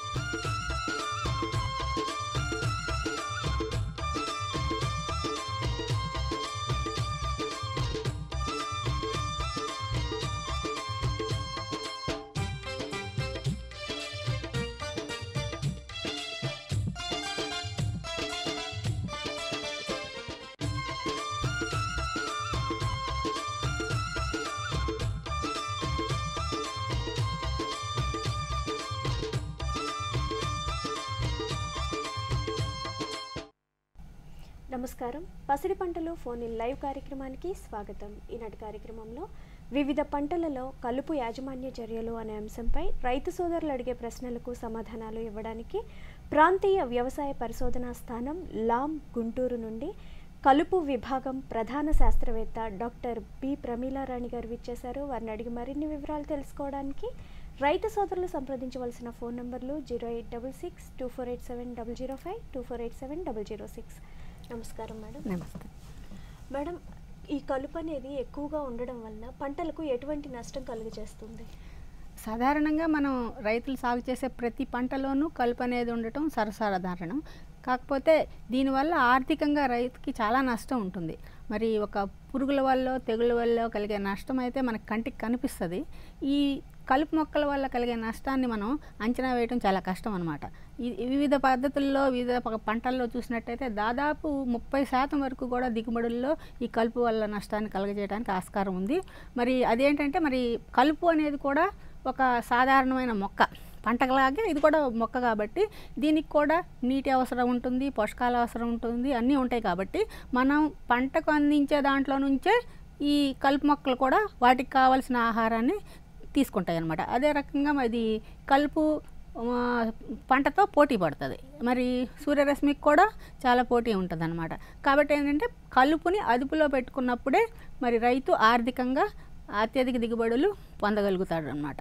నమస్కారం పసిడి పంటలు ఫోన్ ఇన్ లైవ్ కార్యక్రమానికి స్వాగతం ఈనాటి కార్యక్రమంలో వివిధ పంటలలో కలుపు యాజమాన్య చర్యలు అనే అంశంపై రైతు సోదరులు అడిగే ప్రశ్నలకు సమాధానాలు ఇవ్వడానికి ప్రాంతీయ వ్యవసాయ పరిశోధనా స్థానం లాం గుంటూరు నుండి కలుపు విభాగం ప్రధాన శాస్త్రవేత్త డాక్టర్ బి ప్రమీలారాణి గారు విచ్చేశారు వారిని అడిగి మరిన్ని వివరాలు తెలుసుకోవడానికి రైతు సోదరులు సంప్రదించవలసిన ఫోన్ నంబర్లు zero eight double six two four eight seven double zero five two four eight seven double zero six నమస్కారం మేడం నమస్తే మేడం ఈ కలుపు అనేది ఎక్కువగా ఉండడం వలన పంటలకు ఎటువంటి నష్టం కలుగజేస్తుంది సాధారణంగా మనం రైతులు సాగు చేసే ప్రతి పంటలోనూ కలుపు అనేది ఉండటం సర్వసాధారణం కాకపోతే దీనివల్ల ఆర్థికంగా రైతుకి చాలా నష్టం ఉంటుంది మరి ఒక పురుగుల వల్ల తెగుళ్ళ వల్ల కలిగే నష్టం అయితే మనకి కంటికి కనిపిస్తుంది ఈ కలుపు మొక్కల వల్ల కలిగే నష్టాన్ని మనం అంచనా వేయడం చాలా కష్టం అనమాట ఈ వివిధ పద్ధతుల్లో వివిధ ప- పంటల్లో చూసినట్టయితే దాదాపు ముప్పై శాతం వరకు కూడా దిగుబడుల్లో ఈ కలుపు వల్ల నష్టాన్ని కలుగజేయడానికి ఆస్కారం ఉంది మరి అదేంటంటే మరి కలుపు అనేది కూడా ఒక సాధారణమైన మొక్క పంటలాగే ఇది కూడా మొక్క కాబట్టి దీనికి కూడా నీటి అవసరం ఉంటుంది పోషకాల అవసరం ఉంటుంది అన్నీ ఉంటాయి కాబట్టి మనం పంటకు అందించే దాంట్లో నుంచే ఈ కలుపు మొక్కలు కూడా వాటికి కావాల్సిన ఆహారాన్ని తీసుకుంటాయి అన్నమాట అదే రకంగా అది కలుపు ఆ, పంటతో పోటీ పడుతుంది మరి సూర్యరశ్మికి కూడా చాలా పోటీ ఉంటుంది అనమాట కాబట్టి ఏంటంటే కలుపుని అదుపులో పెట్టుకున్నప్పుడే మరి రైతు ఆర్థికంగా అత్యధిక దిగుబడులు పొందగలుగుతాడు అనమాట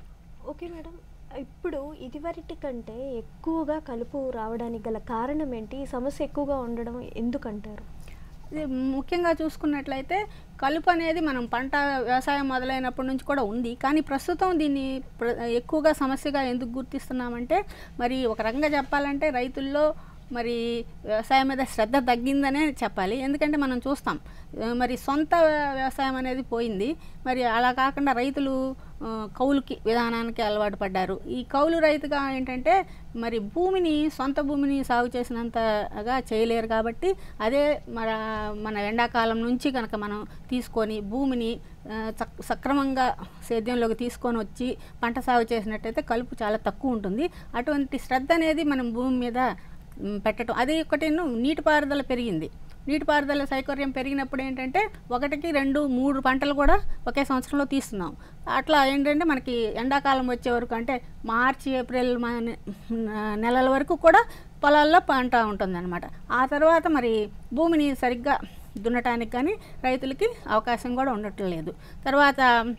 ఓకే మేడం ఇప్పుడు ఇదివరటి కంటే ఎక్కువగా కలుపు రావడానికి గల కారణం ఏంటి ఈ సమస్య ఎక్కువగా ఉండడం ఎందుకంటారు ఇది ముఖ్యంగా చూసుకున్నట్లయితే కలుపు అనేది మనం పంట వ్యవసాయం మొదలైనప్పటి నుంచి కూడా ఉంది కానీ ప్రస్తుతం దీన్ని ప్ర- ఎక్కువగా సమస్యగా ఎందుకు గుర్తిస్తున్నామంటే మరి ఒక రకంగా చెప్పాలంటే రైతుల్లో మరి వ్యవసాయం మీద శ్రద్ధ తగ్గిందనే చెప్పాలి ఎందుకంటే మనం చూస్తాం ఆ, మరి సొంత వ్యవసాయం అనేది పోయింది మరి అలా కాకుండా రైతులు ఆ, కౌలుకి విధానానికి అలవాటు పడ్డారు ఈ కౌలు రైతుగా ఏంటంటే మరి భూమిని సొంత భూమిని సాగు చేసినంతగా చేయలేరు కాబట్టి అదే మన మన ఎండాకాలం నుంచి కనుక మనం తీసుకొని భూమిని ఆ, సక్- సక్రమంగా సేద్యంలోకి తీసుకొని వచ్చి పంట సాగు చేసినట్టయితే కలుపు చాలా తక్కువ ఉంటుంది అటువంటి శ్రద్ధ అనేది మనం భూమి మీద మ్, పెట్టడం అది ఒకటి నీటిపారుదల పెరిగింది నీటిపారుదల సౌకర్యం పెరిగినప్పుడు ఏంటంటే ఒకటికి రెండు మూడు పంటలు కూడా ఒకే సంవత్సరంలో తీస్తున్నాం అట్లా ఏంటంటే మనకి ఎండాకాలం వచ్చే వరకు అంటే మార్చి ఏప్రిల్ మ- నె- నెలల వరకు కూడా పొలాల్లో పంట ఉంటుందన్నమాట ఆ తర్వాత మరి భూమిని సరిగ్గా దున్నటానికి కానీ రైతులకి అవకాశం కూడా ఉండటం లేదు తర్వాత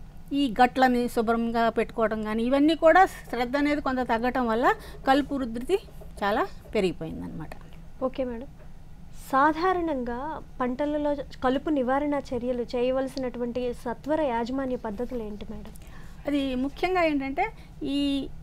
ఈ గట్లని శుభ్రంగా పెట్టుకోవడం కానీ ఇవన్నీ కూడా శ్రద్ధ అనేది కొంత తగ్గటం వల్ల కలుపు ఉధృతి చాలా పెరిగిపోయిందనమాట ఓకే మేడం సాధారణంగా పంటలలో కలుపు నివారణ చర్యలు చేయవలసినటువంటి సత్వర యాజమాన్య పద్ధతులు ఏంటి మేడం అది ముఖ్యంగా ఏంటంటే ఈ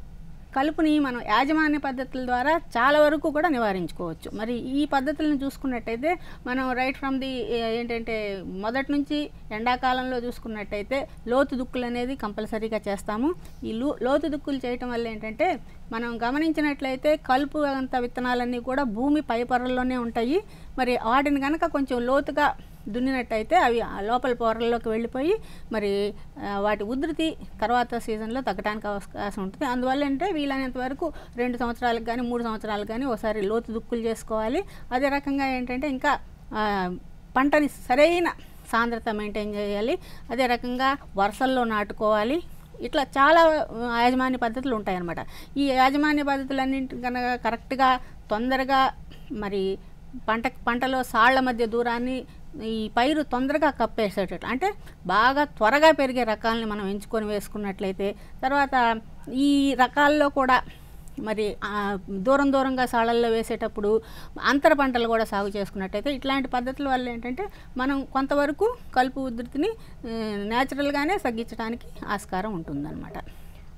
కలుపుని మనం యాజమాన్య పద్ధతుల ద్వారా చాలా వరకు కూడా నివారించుకోవచ్చు మరి ఈ పద్ధతులను చూసుకున్నట్టయితే మనం రైట్ ఫ్రమ్ ది ఏంటంటే మొదటి నుంచి ఎండాకాలంలో చూసుకున్నట్టయితే లోతు దుక్కులు అనేది కంపల్సరీగా చేస్తాము ఈ లో లోతు దుక్కులు చేయటం వల్ల ఏంటంటే మనం గమనించినట్లయితే కలుపు అంత విత్తనాలన్నీ కూడా భూమి పై పొరల్లోనే ఉంటాయి మరి వాటిని కనుక కొంచెం లోతుగా దున్నినట్టయితే అవి ఆ లోపల పొరల్లోకి వెళ్ళిపోయి మరి ఆ, వాటి ఉధృతి తర్వాత సీజన్లో తగ్గడానికి అవకాశం ఉంటుంది అందువల్ల అంటే వీలైనంత వరకు రెండు సంవత్సరాలకు కానీ మూడు సంవత్సరాలకు కానీ ఒకసారి లోతు దుక్కులు చేసుకోవాలి అదే రకంగా ఏంటంటే ఇంకా ఆ, పంటని సరైన సాంద్రత మెయింటైన్ చేయాలి అదే రకంగా వరుసల్లో నాటుకోవాలి ఇట్లా చాలా ఆ, యాజమాన్య పద్ధతులు ఉంటాయన్నమాట ఈ యాజమాన్య పద్ధతులన్నింటి కనుక కరెక్ట్గా తొందరగా మరి పంట పంటలో సాళ్ల మధ్య దూరాన్ని ఈ పైరు తొందరగా కప్పేసేటట్లు అంటే బాగా త్వరగా పెరిగే రకాలని మనం ఎంచుకొని వేసుకున్నట్లయితే తర్వాత ఈ రకాల్లో కూడా మరి ఆ, దూరం దూరంగా సాళ్ళల్లో వేసేటప్పుడు అంతర పంటలు కూడా సాగు చేసుకున్నట్టయితే ఇట్లాంటి పద్ధతుల వల్ల ఏంటంటే మనం కొంతవరకు కలుపు ఉధృతిని న్యాచురల్గానే తగ్గించడానికి ఆస్కారం ఉంటుందన్నమాట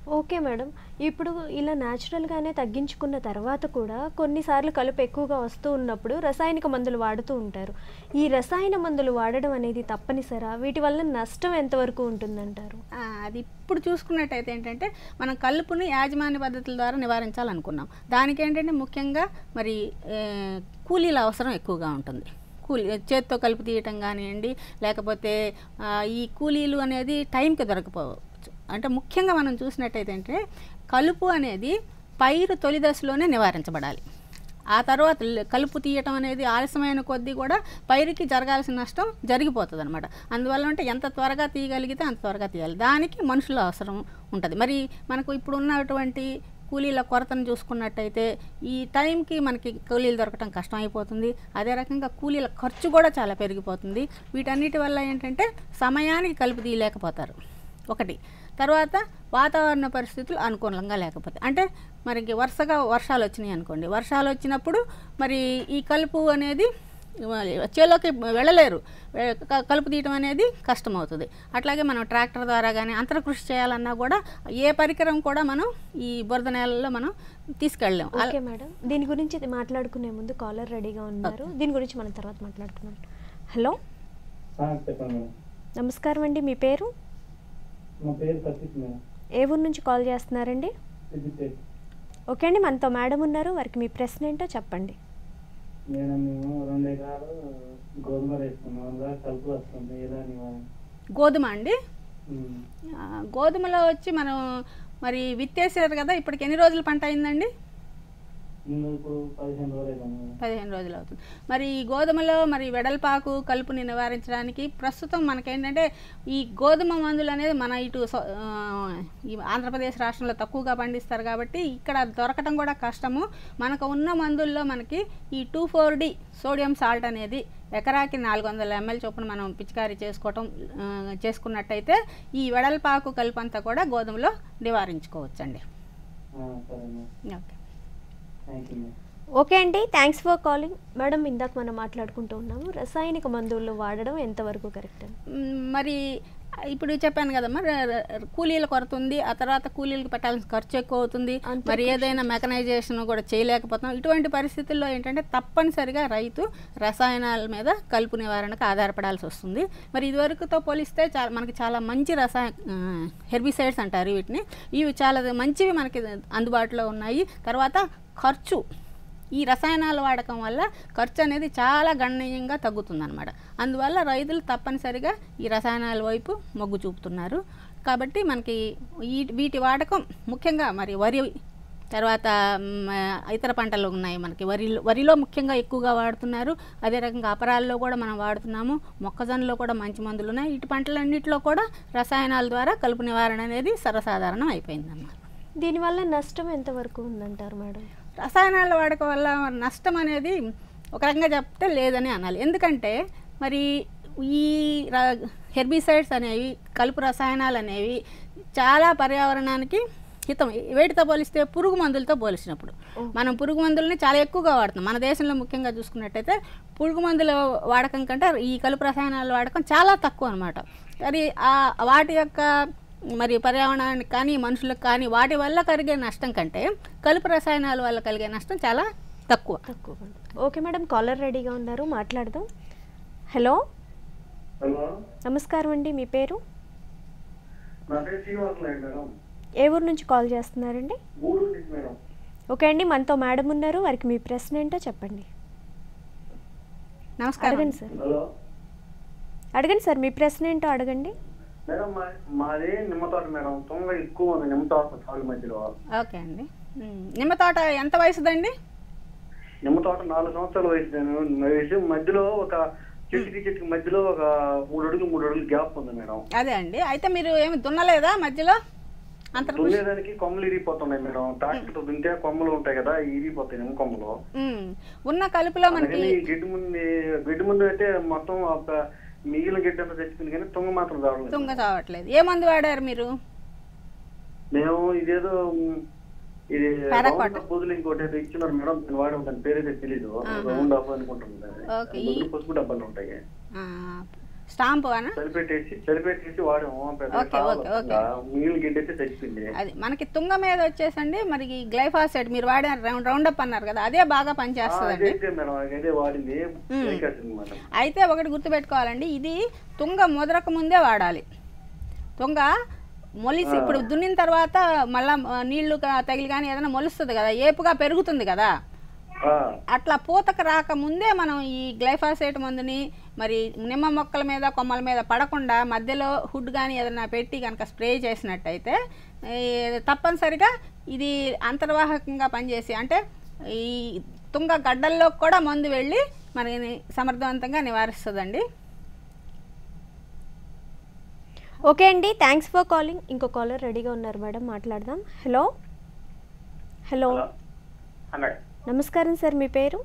ఓకే మేడం ఇప్పుడు ఇలా న్యాచురల్గానే తగ్గించుకున్న తర్వాత కూడా కొన్నిసార్లు కలుపు ఎక్కువగా వస్తూ ఉన్నప్పుడు రసాయనిక మందులు వాడుతూ ఉంటారు ఈ రసాయన మందులు వాడడం అనేది తప్పనిసరా వీటి వల్ల నష్టం ఎంతవరకు ఉంటుందంటారు ఆ, అది ఇప్పుడు చూసుకున్నట్టయితే ఏంటంటే మనం కలుపుని యాజమాన్య పద్ధతుల ద్వారా నివారించాలనుకున్నాం దానికి ఏంటంటే ముఖ్యంగా మరి ఏ, కూలీల అవసరం ఎక్కువగా ఉంటుంది కూలీ చేత్తో కలుపు తీయటం కానివ్వండి లేకపోతే ఆ, ఈ కూలీలు అనేది టైంకి దొరకపోవచ్చు అంటే ముఖ్యంగా మనం చూసినట్టయితే అంటే కలుపు అనేది పైరు తొలి దశలోనే నివారించబడాలి ఆ తర్వాత ల- కలుపు తీయటం అనేది ఆలస్యమైన కొద్దీ కూడా పైరుకి జరగాల్సిన నష్టం జరిగిపోతుంది అనమాట అందువల్ల అంటే ఎంత త్వరగా తీయగలిగితే అంత త్వరగా తీయాలి దానికి మనుషుల అవసరం ఉంటుంది మరి మనకు ఇప్పుడు ఉన్నటువంటి కూలీల కొరతను చూసుకున్నట్టయితే ఈ టైంకి మనకి కూలీలు దొరకటం కష్టం అయిపోతుంది అదే రకంగా కూలీల ఖర్చు కూడా చాలా పెరిగిపోతుంది వీటన్నిటి వల్ల ఏంటంటే సమయానికి కలుపు తీయలేకపోతారు ఒకటి తర్వాత వాతావరణ పరిస్థితులు అనుకూలంగా లేకపోతే అంటే మరి ఇంక వరుసగా వర్షాలు వచ్చినాయి అనుకోండి వర్షాలు వచ్చినప్పుడు మరి ఈ కలుపు అనేది చేలోకి వెళ్ళలేరు వె- క- కలుపు తీయటం అనేది కష్టమవుతుంది అట్లాగే మనం ట్రాక్టర్ ద్వారా కానీ అంతర కృషి చేయాలన్నా కూడా ఏ పరికరం కూడా మనం ఈ బురద నేలల్లో మనం తీసుకెళ్ళలేం అల- ఓకే మేడం దీని గురించి ఇది మాట్లాడుకునే ముందు కాలర్ రెడీగా ఉన్నారు దీని గురించి మనం తర్వాత మాట్లాడుకున్నాం హలో ఆ, చెప్పండి మేడం నమస్కారం అండి మీ పేరు మా పేరు సతీష్ మేడం ఏ ఊరు నుంచి కాల్ చేస్తున్నారండి సిద్దిపేట ఓకే అండి మనతో మేడం ఉన్నారు వారికి మీ ప్రశ్న ఏంటో చెప్పండి మేడం మేము రెండు ఎకరాలు గోధుమ వేసుకున్నాం అందులో కలుపు వస్తుంది ఎలా నివారణ గోధుమ అండి ఉమ్. ఆ, గోధుమలో వచ్చి మనం మరి విత్తేసారు కదా ఇప్పటికి ఎన్ని రోజులు పంట అయిందండి ముందు ఇప్పుడు పదిహేను రోజులు అవుతుంది మేడం పదిహేను రోజులు అవుతుంది మరి ఈ గోధుమలో మరి వెడల్పాకు కలుపుని నివారించడానికి ప్రస్తుతం మనకేంటంటే ఈ గోధుమ మందులు అనేది మన ఇటు సొ- ఆ, ఈ ఆంధ్రప్రదేశ్ రాష్ట్రంలో తక్కువగా పండిస్తారు కాబట్టి ఇక్కడ దొరకటం కూడా కష్టము మనకు ఉన్న మందుల్లో మనకి ఈ two four D sodium salt అనేది ఎకరాకి నాలుగు వందల ఎంఎల్ చొప్పున మనం పిచికారీ చేసుకోవటం ఆ, చేసుకున్నట్టయితే ఈ వెడల్పాకు కలుపు అంతా కూడా గోధుమలో నివారించుకోవచ్చండి ఆ, సరే madam okay thank you madam okay అండి థ్యాంక్స్ ఫర్ కాలింగ్ మేడం ఇందాక మనం మాట్లాడుకుంటూ ఉన్నాము రసాయనిక మందులు వాడడం ఎంతవరకు కరెక్ట్ అని మ్, మరి ఇప్పుడు చెప్పాను కదమ్మా ర- ర- కూలీల కొరత ఉంది ఆ తర్వాత కూలీలకు పెట్టాల్సిన ఖర్చు ఎక్కువ అవుతుంది అంతే మరి ఏదైనా మెకనైజేషన్ కూడా చేయలేకపోతున్నాం ఇటువంటి పరిస్థితుల్లో ఏంటంటే తప్పనిసరిగా రైతు రసాయనాల మీద కలుపు నివారణకు ఆధారపడాల్సి వస్తుంది మరి ఇదివరకుతో పోలిస్తే చాలా మనకి చాలా మంచి రసాయ హెర్బిసైడ్స్ అంటారు వీటిని ఇవి చాలా మంచివి మనకి అందుబాటులో ఉన్నాయి తర్వాత ఖర్చు ఈ రసాయనాల వాడకం వల్ల ఖర్చు అనేది చాలా గణనీయంగా తగ్గుతుందన్నమాట అందువల్ల రైతులు తప్పనిసరిగా ఈ రసాయనాల వైపు మొగ్గు చూపుతున్నారు కాబట్టి మనకి ఈ వీటి వాడకం ముఖ్యంగా మరి వరి తర్వాత మ్, ఇతర పంటలు ఉన్నాయి మనకి వరిలో వరిలో ముఖ్యంగా ఎక్కువగా వాడుతున్నారు అదే రకంగా అపరాల్లో కూడా మనం వాడుతున్నాము మొక్కజొన్నలో కూడా మంచి మందులు ఉన్నాయి ఇటు పంటలన్నింటిలో కూడా రసాయనాల ద్వారా కలుపు నివారణ అనేది సర్వసాధారణం అయిపోయిందన్నమాట దీనివల్ల నష్టం ఎంతవరకు ఉందంటారు మేడం రసాయనాల వాడకం వల్ల నష్టం అనేది ఒక రకంగా చెప్తే లేదని అనాలి ఎందుకంటే మరి ఈ హెర్బిసైడ్స్ అనేవి కలుపు రసాయనాలు అనేవి చాలా పర్యావరణానికి హితం వేటితో పోలిస్తే పురుగు మందులతో పోలిసినప్పుడు మనం పురుగు మందులని చాలా ఎక్కువగా వాడుతున్నాం మన దేశంలో ముఖ్యంగా చూసుకున్నట్టయితే పురుగు మందుల వాడకం కంటే ఈ కలుపు రసాయనాల వాడకం చాలా తక్కువ అనమాట మరి ఆ వాటి యొక్క మరి పర్యావరణానికి కానీ మనుషులకు కానీ వాటి వల్ల కలిగే నష్టం కంటే కలుపు రసాయనాల వల్ల కలిగే నష్టం చాలా తక్కువ తక్కువ ఓకే మేడం కాలర్ రెడీగా ఉన్నారు మాట్లాడదాం హలో హలో నమస్కారం అండి మీ పేరు నా పేరు శ్రీనివాస్ నాయుడు మేడం ఏ ఊరు నుంచి కాల్ చేస్తున్నారండి గూడూరు నుంచి మేడం ఓకే అండి మనతో మేడం ఉన్నారు వారికి మీ ప్రశ్న ఏంటో చెప్పండి నమస్కారం అడగండి సార్ హలో అడగండి సార్ మీ ప్రశ్న ఏంటో అడగండి మేడం మా మాది నిమ్మ తోట మేడం తొంగ ఎక్కువ ఉంది నిమ్మ తోట సాగు మధ్యలో ఓకే అండి ఉమ్, నిమ్మ తోట ఎంత వయసుదండి నిమ్మ తోట నాలుగు సంవత్సరాల వయసు నేను వయసు మధ్యలో ఒక చెట్టుకి చెట్టుకి మధ్యలో ఒక మూడు అడుగులు మూడు అడుగులు గ్యాప్ ఉంది మేడం అదే అండి అయితే మీరు ఏమి దున్నలేదా మధ్యలో అంతర్ దున్నేదానికి కొమ్మలు ఇరిగిపోతున్నాయి మేడం ట్రాక్టర్ తో దున్నితే కొమ్మలు ఉంటాయి కదా ఇరిగిపోతాయి నిమ్మ కొమ్మలు ఉమ్, ఉన్న కలుపులో మనకి అందుకని ఈ గడ్డి ముందు గడ్డి ముందు అయితే మొత్తం ఒక మిగిలిన గడ్డి అంతా తెచ్చుకుంది కానీ తుంగ మాత్రం రావట్లేదు తుంగ చావట్లేదు ఏ మందు వాడారు మీరు మేము ఇదేదో ఉమ్, ఇది పారాక్వాట్. రౌండ్ అప్ బదులు ఇంకోటి ఏదో ఇచ్చినారు మేడం నేను వాడే దాని పేరైతే తెలీదు రౌండ్ ఆఫ్ అనుకుంటుంది ఓకే, బదులు పసుపు డబ్బాలు ఉంటాయి ఆ, స్టాంపు అనా చలిపెట్టేసి చలిపెట్టేసి వాడాము పెద్ద ఓకే, ఓకే, ఓకే. నీళ్ళు గిండైతే చచ్చిపోయింది అది మనకి తుంగ మీద వచ్చేసండి మరి ఈ గ్లైఫాసైడ్ మీరు వాడారు రౌండ్ రౌండప్ అన్నారు కదా అదే బాగా ఆ, అదే పనిచేస్తుందండి అయితే మేడం అదే వాడింది ఎక్కేసింది మేడం అయితే ఒకటి గుర్తుపెట్టుకోవాలండి ఇది తుంగ ముదరక ముందే వాడాలి తుంగ మొలిసి ఇప్పుడు దున్నిన తర్వాత మళ్ళా ఆ, నీళ్లు క- తగిలి కానీ ఏదైనా మొలుస్తుంది కదా ఏపుగా పెరుగుతుంది కదా ఆ, అట్లా పూతకు రాకముందే మనం ఈ గ్లైఫాసేట్ మందుని మరి నిమ్మ మొక్కల మీద కొమ్మల మీద పడకుండా మధ్యలో హుడ్ కానీ ఏదైనా పెట్టి కనుక స్ప్రే చేసినట్టయితే ఈ తప్పనిసరిగా ఇది అంతర్వాహకంగా పనిచేసి అంటే ఈ తుంగ గడ్డల్లో కూడా మందు వెళ్ళి మనని సమర్థవంతంగా నివారిస్తుందండి ఓకే అండి థ్యాంక్స్ ఫర్ కాలింగ్ ఇంకో కాలర్ రెడీగా ఉన్నారు మేడం మాట్లాడదాం హలో హలో హలో ఆ, మేడం నమస్కారం సార్ మీ పేరు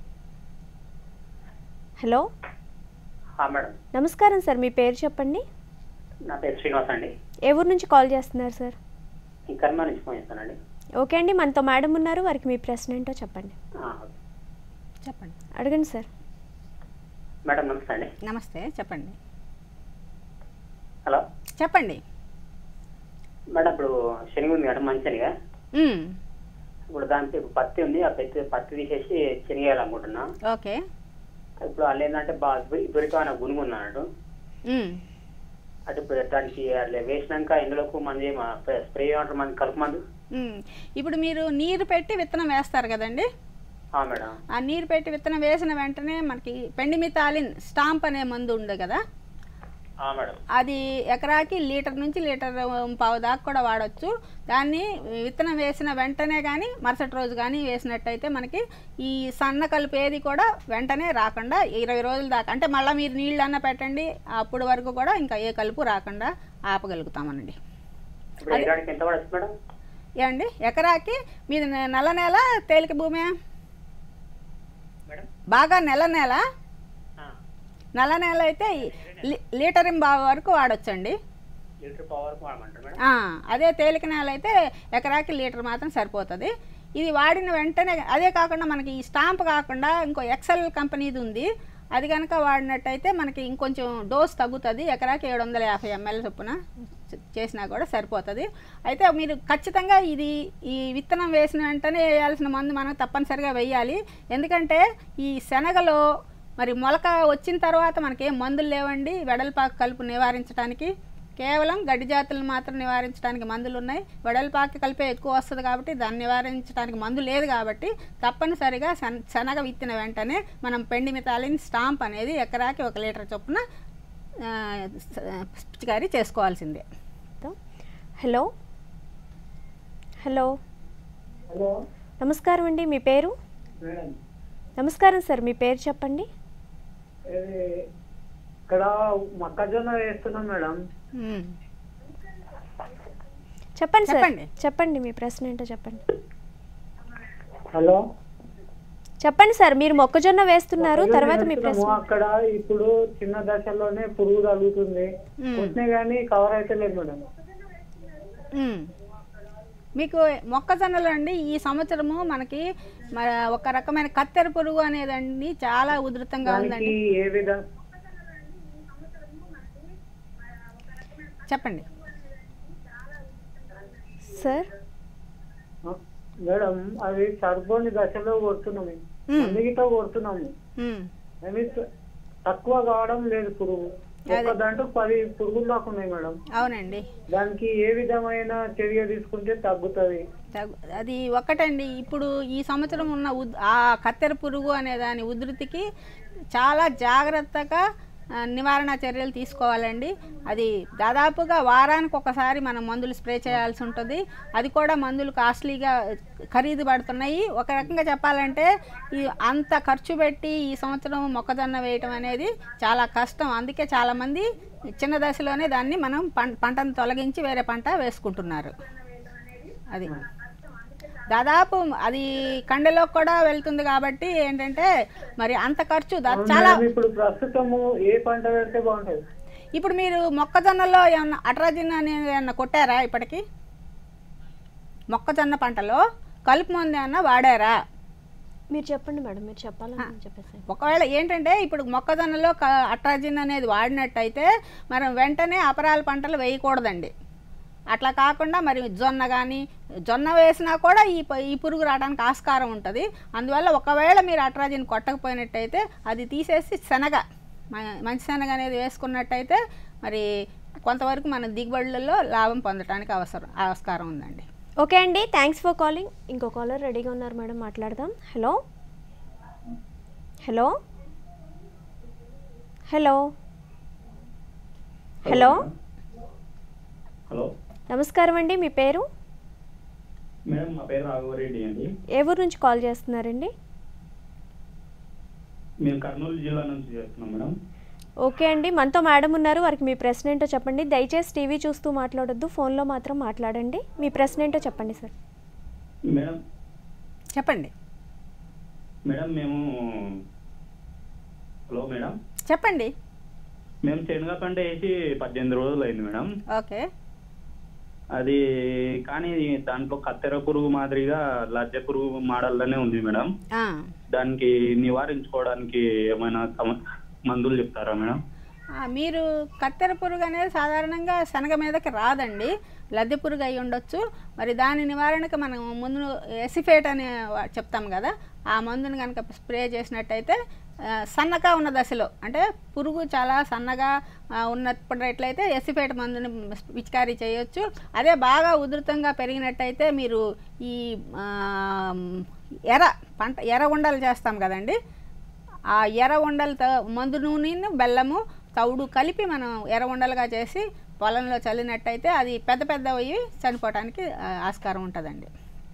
హలో ఆ, మేడం నమస్కారం సార్ మీ పేరు చెప్పండి నా పేరు శ్రీనివాస్ అండి ఏ ఊరు నుంచి కాల్ చేస్తున్నారు సార్ ఈ కర్మ నుంచి ఫోన్ చేస్తానండి ఓకే అండి మనతో మేడం ఉన్నారు వారికి మీ ప్రశ్న ఏంటో చెప్పండి ఆ, చెప్పండి అడగండి సార్ మేడం నమస్తే అండి నమస్తే చెప్పండి హలో చెప్పండి మేడం ఇప్పుడు శనగ ఉంది మేడం మంచి శనగ ఉమ్, ఇప్పుడు దానికి ఇప్పుడు పత్తి ఉంది ఆ పత్తి పత్తి తీసేసి శనగేయాలనుకుంటున్నా ఓకే ఇప్పుడు వాళ్ళు ఏంటంటే బాగా దొరికాన గునుగు ఉంది అన్నట్టు ఉమ్, అటు ఇప్పుడు దానికి అట్లా వేసినాక ఎండలకు మంది స్ప్రే ఏమంటారు మంది కలుపు మందు ఉమ్. ఇప్పుడు మీరు నీరు పెట్టి విత్తనం వేస్తారు కదండి ఆ, మేడం ఆ నీరు పెట్టి విత్తనం వేసిన వెంటనే మనకి పెండిమితాలిన్ స్టాంప్ అనే మందు ఉంది కదా ఆ, మేడం అది ఎకరాకి లీటర్ నుంచి లీటర్ పావు దాకా కూడా వాడచ్చు దాన్ని విత్తనం వేసిన వెంటనే కానీ మరుసటి రోజు కానీ వేసినట్టయితే మనకి ఈ సన్న కలుపు ఏది కూడా వెంటనే రాకుండా ఇరవై రోజుల దాకా అంటే మళ్ళీ మీరు నీళ్ళు అన్న పెట్టండి అప్పుడు వరకు కూడా ఇంకా ఏ కలుపు రాకుండా ఆపగలుగుతామనండి ఇప్పుడు ఎకరానికి ఎంత పడచ్చు మేడం ఏమండి ఎకరాకి మీది నె- నల్ల నేల తేలిక భూమి మేడం బాగా నెల నేల ఆ, నల్ల నేల అయితే లీ- లీటర్ బాగా వరకు వాడొచ్చండి లీటర్ పవర్ వాడమంటారు మేడం ఆ, అదే తేలిక నేల అయితే ఎకరాకి లీటర్ మాత్రం సరిపోతుంది ఇది వాడిన వెంటనే అదే కాకుండా మనకి ఈ స్టాంప్ కాకుండా ఇంకో ఎక్సెల్ కంపెనీది ఉంది అది కనుక వాడినట్టయితే మనకి ఇంకొంచెం డోస్ తగ్గుతుంది ఎకరాకి ఏడు వందల యాభై ఎంఎల్ చొప్పున చే- చేసినా కూడా సరిపోతుంది అయితే మీరు ఖచ్చితంగా ఇది ఈ విత్తనం వేసిన వెంటనే వేయాల్సిన మందు మనం తప్పనిసరిగా వేయాలి ఎందుకంటే ఈ శనగలో మరి మొలక వచ్చిన తర్వాత మనకేం మందులు లేవండి వెడల్పాకు కలుపు నివారించడానికి కేవలం గడ్డి జాతులను మాత్రం నివారించడానికి మందులు ఉన్నాయి వెడల్పాకి కలిపే ఎక్కువ వస్తుంది కాబట్టి దాన్ని నివారించడానికి మందు లేదు కాబట్టి తప్పనిసరిగా శన శనగ విత్తిన వెంటనే మనం పెండి మితాలిన్ స్టాంప్ అనేది ఎకరాకి ఒక లీటర్ చొప్పున ఆ, స- పిచికారీ చేసుకోవాల్సిందే హలో హలో హలో నమస్కారం అండి మీ పేరు మేడం నమస్కారం సార్ మీ పేరు చెప్పండి ఇది ఇక్కడ మొక్కజొన్న వేస్తున్నాం మేడం ఉమ్. చెప్పండి సార్ చెప్పండి. చెప్పండి మీ ప్రశ్న ఏంటో చెప్పండి హలో చెప్పండి సార్ మీరు మొక్కజొన్న వేస్తున్నారు తర్వాత మీ వేస్తున్నాము. ప్రశ్న అక్కడ ఇప్పుడు చిన్న దశలోనే పురుగు తగులుతుంది మ్మ్. వచ్చినాయి కానీ కవర్ అయితే లేదు మేడం ఉమ్. మీకు మొక్కజొన్నలు అండి ఈ సంవత్సరము మనకి మ- ఒక రకమైన కత్తెర పురుగు అనేదండి చాలా ఉధృతంగా దానికి ఉందండి ఏ విధంగా చెప్పండి సార్ మేడం అవి సర్బోని దశలో కొడుతున్నాము మ్మ్. అందుగితో కొడుతున్నాము ఉమ్. అవి త- తక్కువ కావడం లేదు పురుగు ఒక దాంట్లో పది పురుగులు దాకా ఉన్నాయి మేడం అవునండి దానికి ఏ విధమైన చర్య తీసుకుంటే తగ్గుతుంది తగు- అది ఒకటండి ఇప్పుడు ఈ సంవత్సరం ఉన్న ఉద్- ఆ కత్తెర పురుగు అనే దాని ఉధృతికి చాలా జాగ్రత్తగా ఆ, నివారణ చర్యలు తీసుకోవాలండి అది దాదాపుగా వారానికి ఒకసారి మనం మందులు స్ప్రే చేయాల్సి ఉంటుంది అది కూడా మందులు కాస్ట్లీగా ఖరీదు పడుతున్నాయి ఒక రకంగా చెప్పాలంటే ఈ అంత ఖర్చు పెట్టి ఈ సంవత్సరం మొక్కజొన్న వేయటం అనేది చాలా కష్టం అందుకే చాలామంది చిన్న దశలోనే దాన్ని మనం పం పంటను తొలగించి వేరే పంట వేసుకుంటున్నారు అది దాదాపు అది కండెలో కూడా వెళ్తుంది కాబట్టి ఏంటంటే మరి అంత ఖర్చు దా- చాలా మేడం, ఇప్పుడు ప్రస్తుతము ఏ పంట పెడితే బాగుంటుంది ఇప్పుడు మీరు మొక్కజొన్నలో ఏమన్నా అట్రాజిన్ అనేది ఏమన్నా కొట్టారా ఇప్పటికి మొక్కజొన్న పంటలో కలుపు మందు ఏమన్నా వాడారా మీరు చెప్పండి మేడం మీరు చెప్పాలని చెప్పేసి ఒకవేళ ఏంటంటే ఇప్పుడు మొక్కజొన్నలో క అట్రాజిన్ అనేది వాడినట్టయితే మనం వెంటనే అపరాల పంటలు వేయకూడదండి అట్లా కాకుండా మరి జొన్న కానీ జొన్న వేసినా కూడా ఈ ప- ఈ పురుగు రావడానికి ఆస్కారం ఉంటుంది అందువల్ల ఒకవేళ మీరు అట్రాజిన్ కొట్టకపోయినట్టయితే అది తీసేసి శనగ మ- మంచి శనగ అనేది వేసుకున్నట్టయితే మరి కొంతవరకు మన దిగుబడులలో లాభం పొందడానికి అవసరం ఆస్కారం ఉందండి ఓకే అండి థ్యాంక్స్ ఫర్ కాలింగ్ ఇంకో కాలర్ రెడీగా ఉన్నారు మేడం మాట్లాడదాం hello hello hello hello hello నమస్కారం అండి మీ పేరు మేడం మా పేరు రాఘవరెడ్డి అండి ఏ ఊరు నుంచి కాల్ చేస్తున్నారండి మేము కర్నూలు జిల్లా నుంచి చేస్తున్నాం మేడం ఓకే అండి మనతో మేడం ఉన్నారు వారికి మీ ప్రశ్న ఏంటో చెప్పండి దయచేసి టీవీ చూస్తూ మాట్లాడొద్దు ఫోన్లో మాత్రం మాట్లాడండి మీ ప్రశ్న ఏంటో చెప్పండి సార్ మేడం చెప్పండి మేడం మేము హలో మేడం చెప్పండి మేము శనగ పంట వేసి పద్దెనిమిది రోజులు అయింది మేడం ఓకే అది కానీ దాంట్లో కత్తెర పురుగు మాదిరిగా లజ్జ పురుగు మోడల్లోనే ఉంది మేడం ఆ. దానికి నివారించుకోవడానికి ఏమైనా సమ- మందులు చెప్తారా మేడం ఆ, మీరు కత్తెర పురుగు అనేది సాధారణంగా శనగ మీదకి రాదండి లద్దె పురుగు అయి ఉండొచ్చు మరి దాని నివారణకు మనం ముందు ఎసిఫేట్ అని వా- చెప్తాం కదా ఆ మందుని కనుక స్ప్రే చేసినట్టయితే ఆ, సన్నగా ఉన్న దశలో అంటే పురుగు చాలా సన్నగా ఆ, ఉన్నప్పుడట్లయితే ఎసిఫేట్ మందుని పిచికారీ చేయొచ్చు అదే బాగా ఉధృతంగా పెరిగినట్టయితే మీరు ఈ ఆ, ఎర్ర పంట ఎర్ర ఉండలు చేస్తాం కదండి ఆ ఎర్ర ఉండలతో మందు నూనెను బెల్లము తౌడు కలిపి మనం ఎర్ర ఉండలుగా చేసి పొలంలో చల్లినట్టయితే అది పెద్ద పెద్ద అయ్యి చనిపోవడానికి ఆ, ఆస్కారం ఉంటుందండి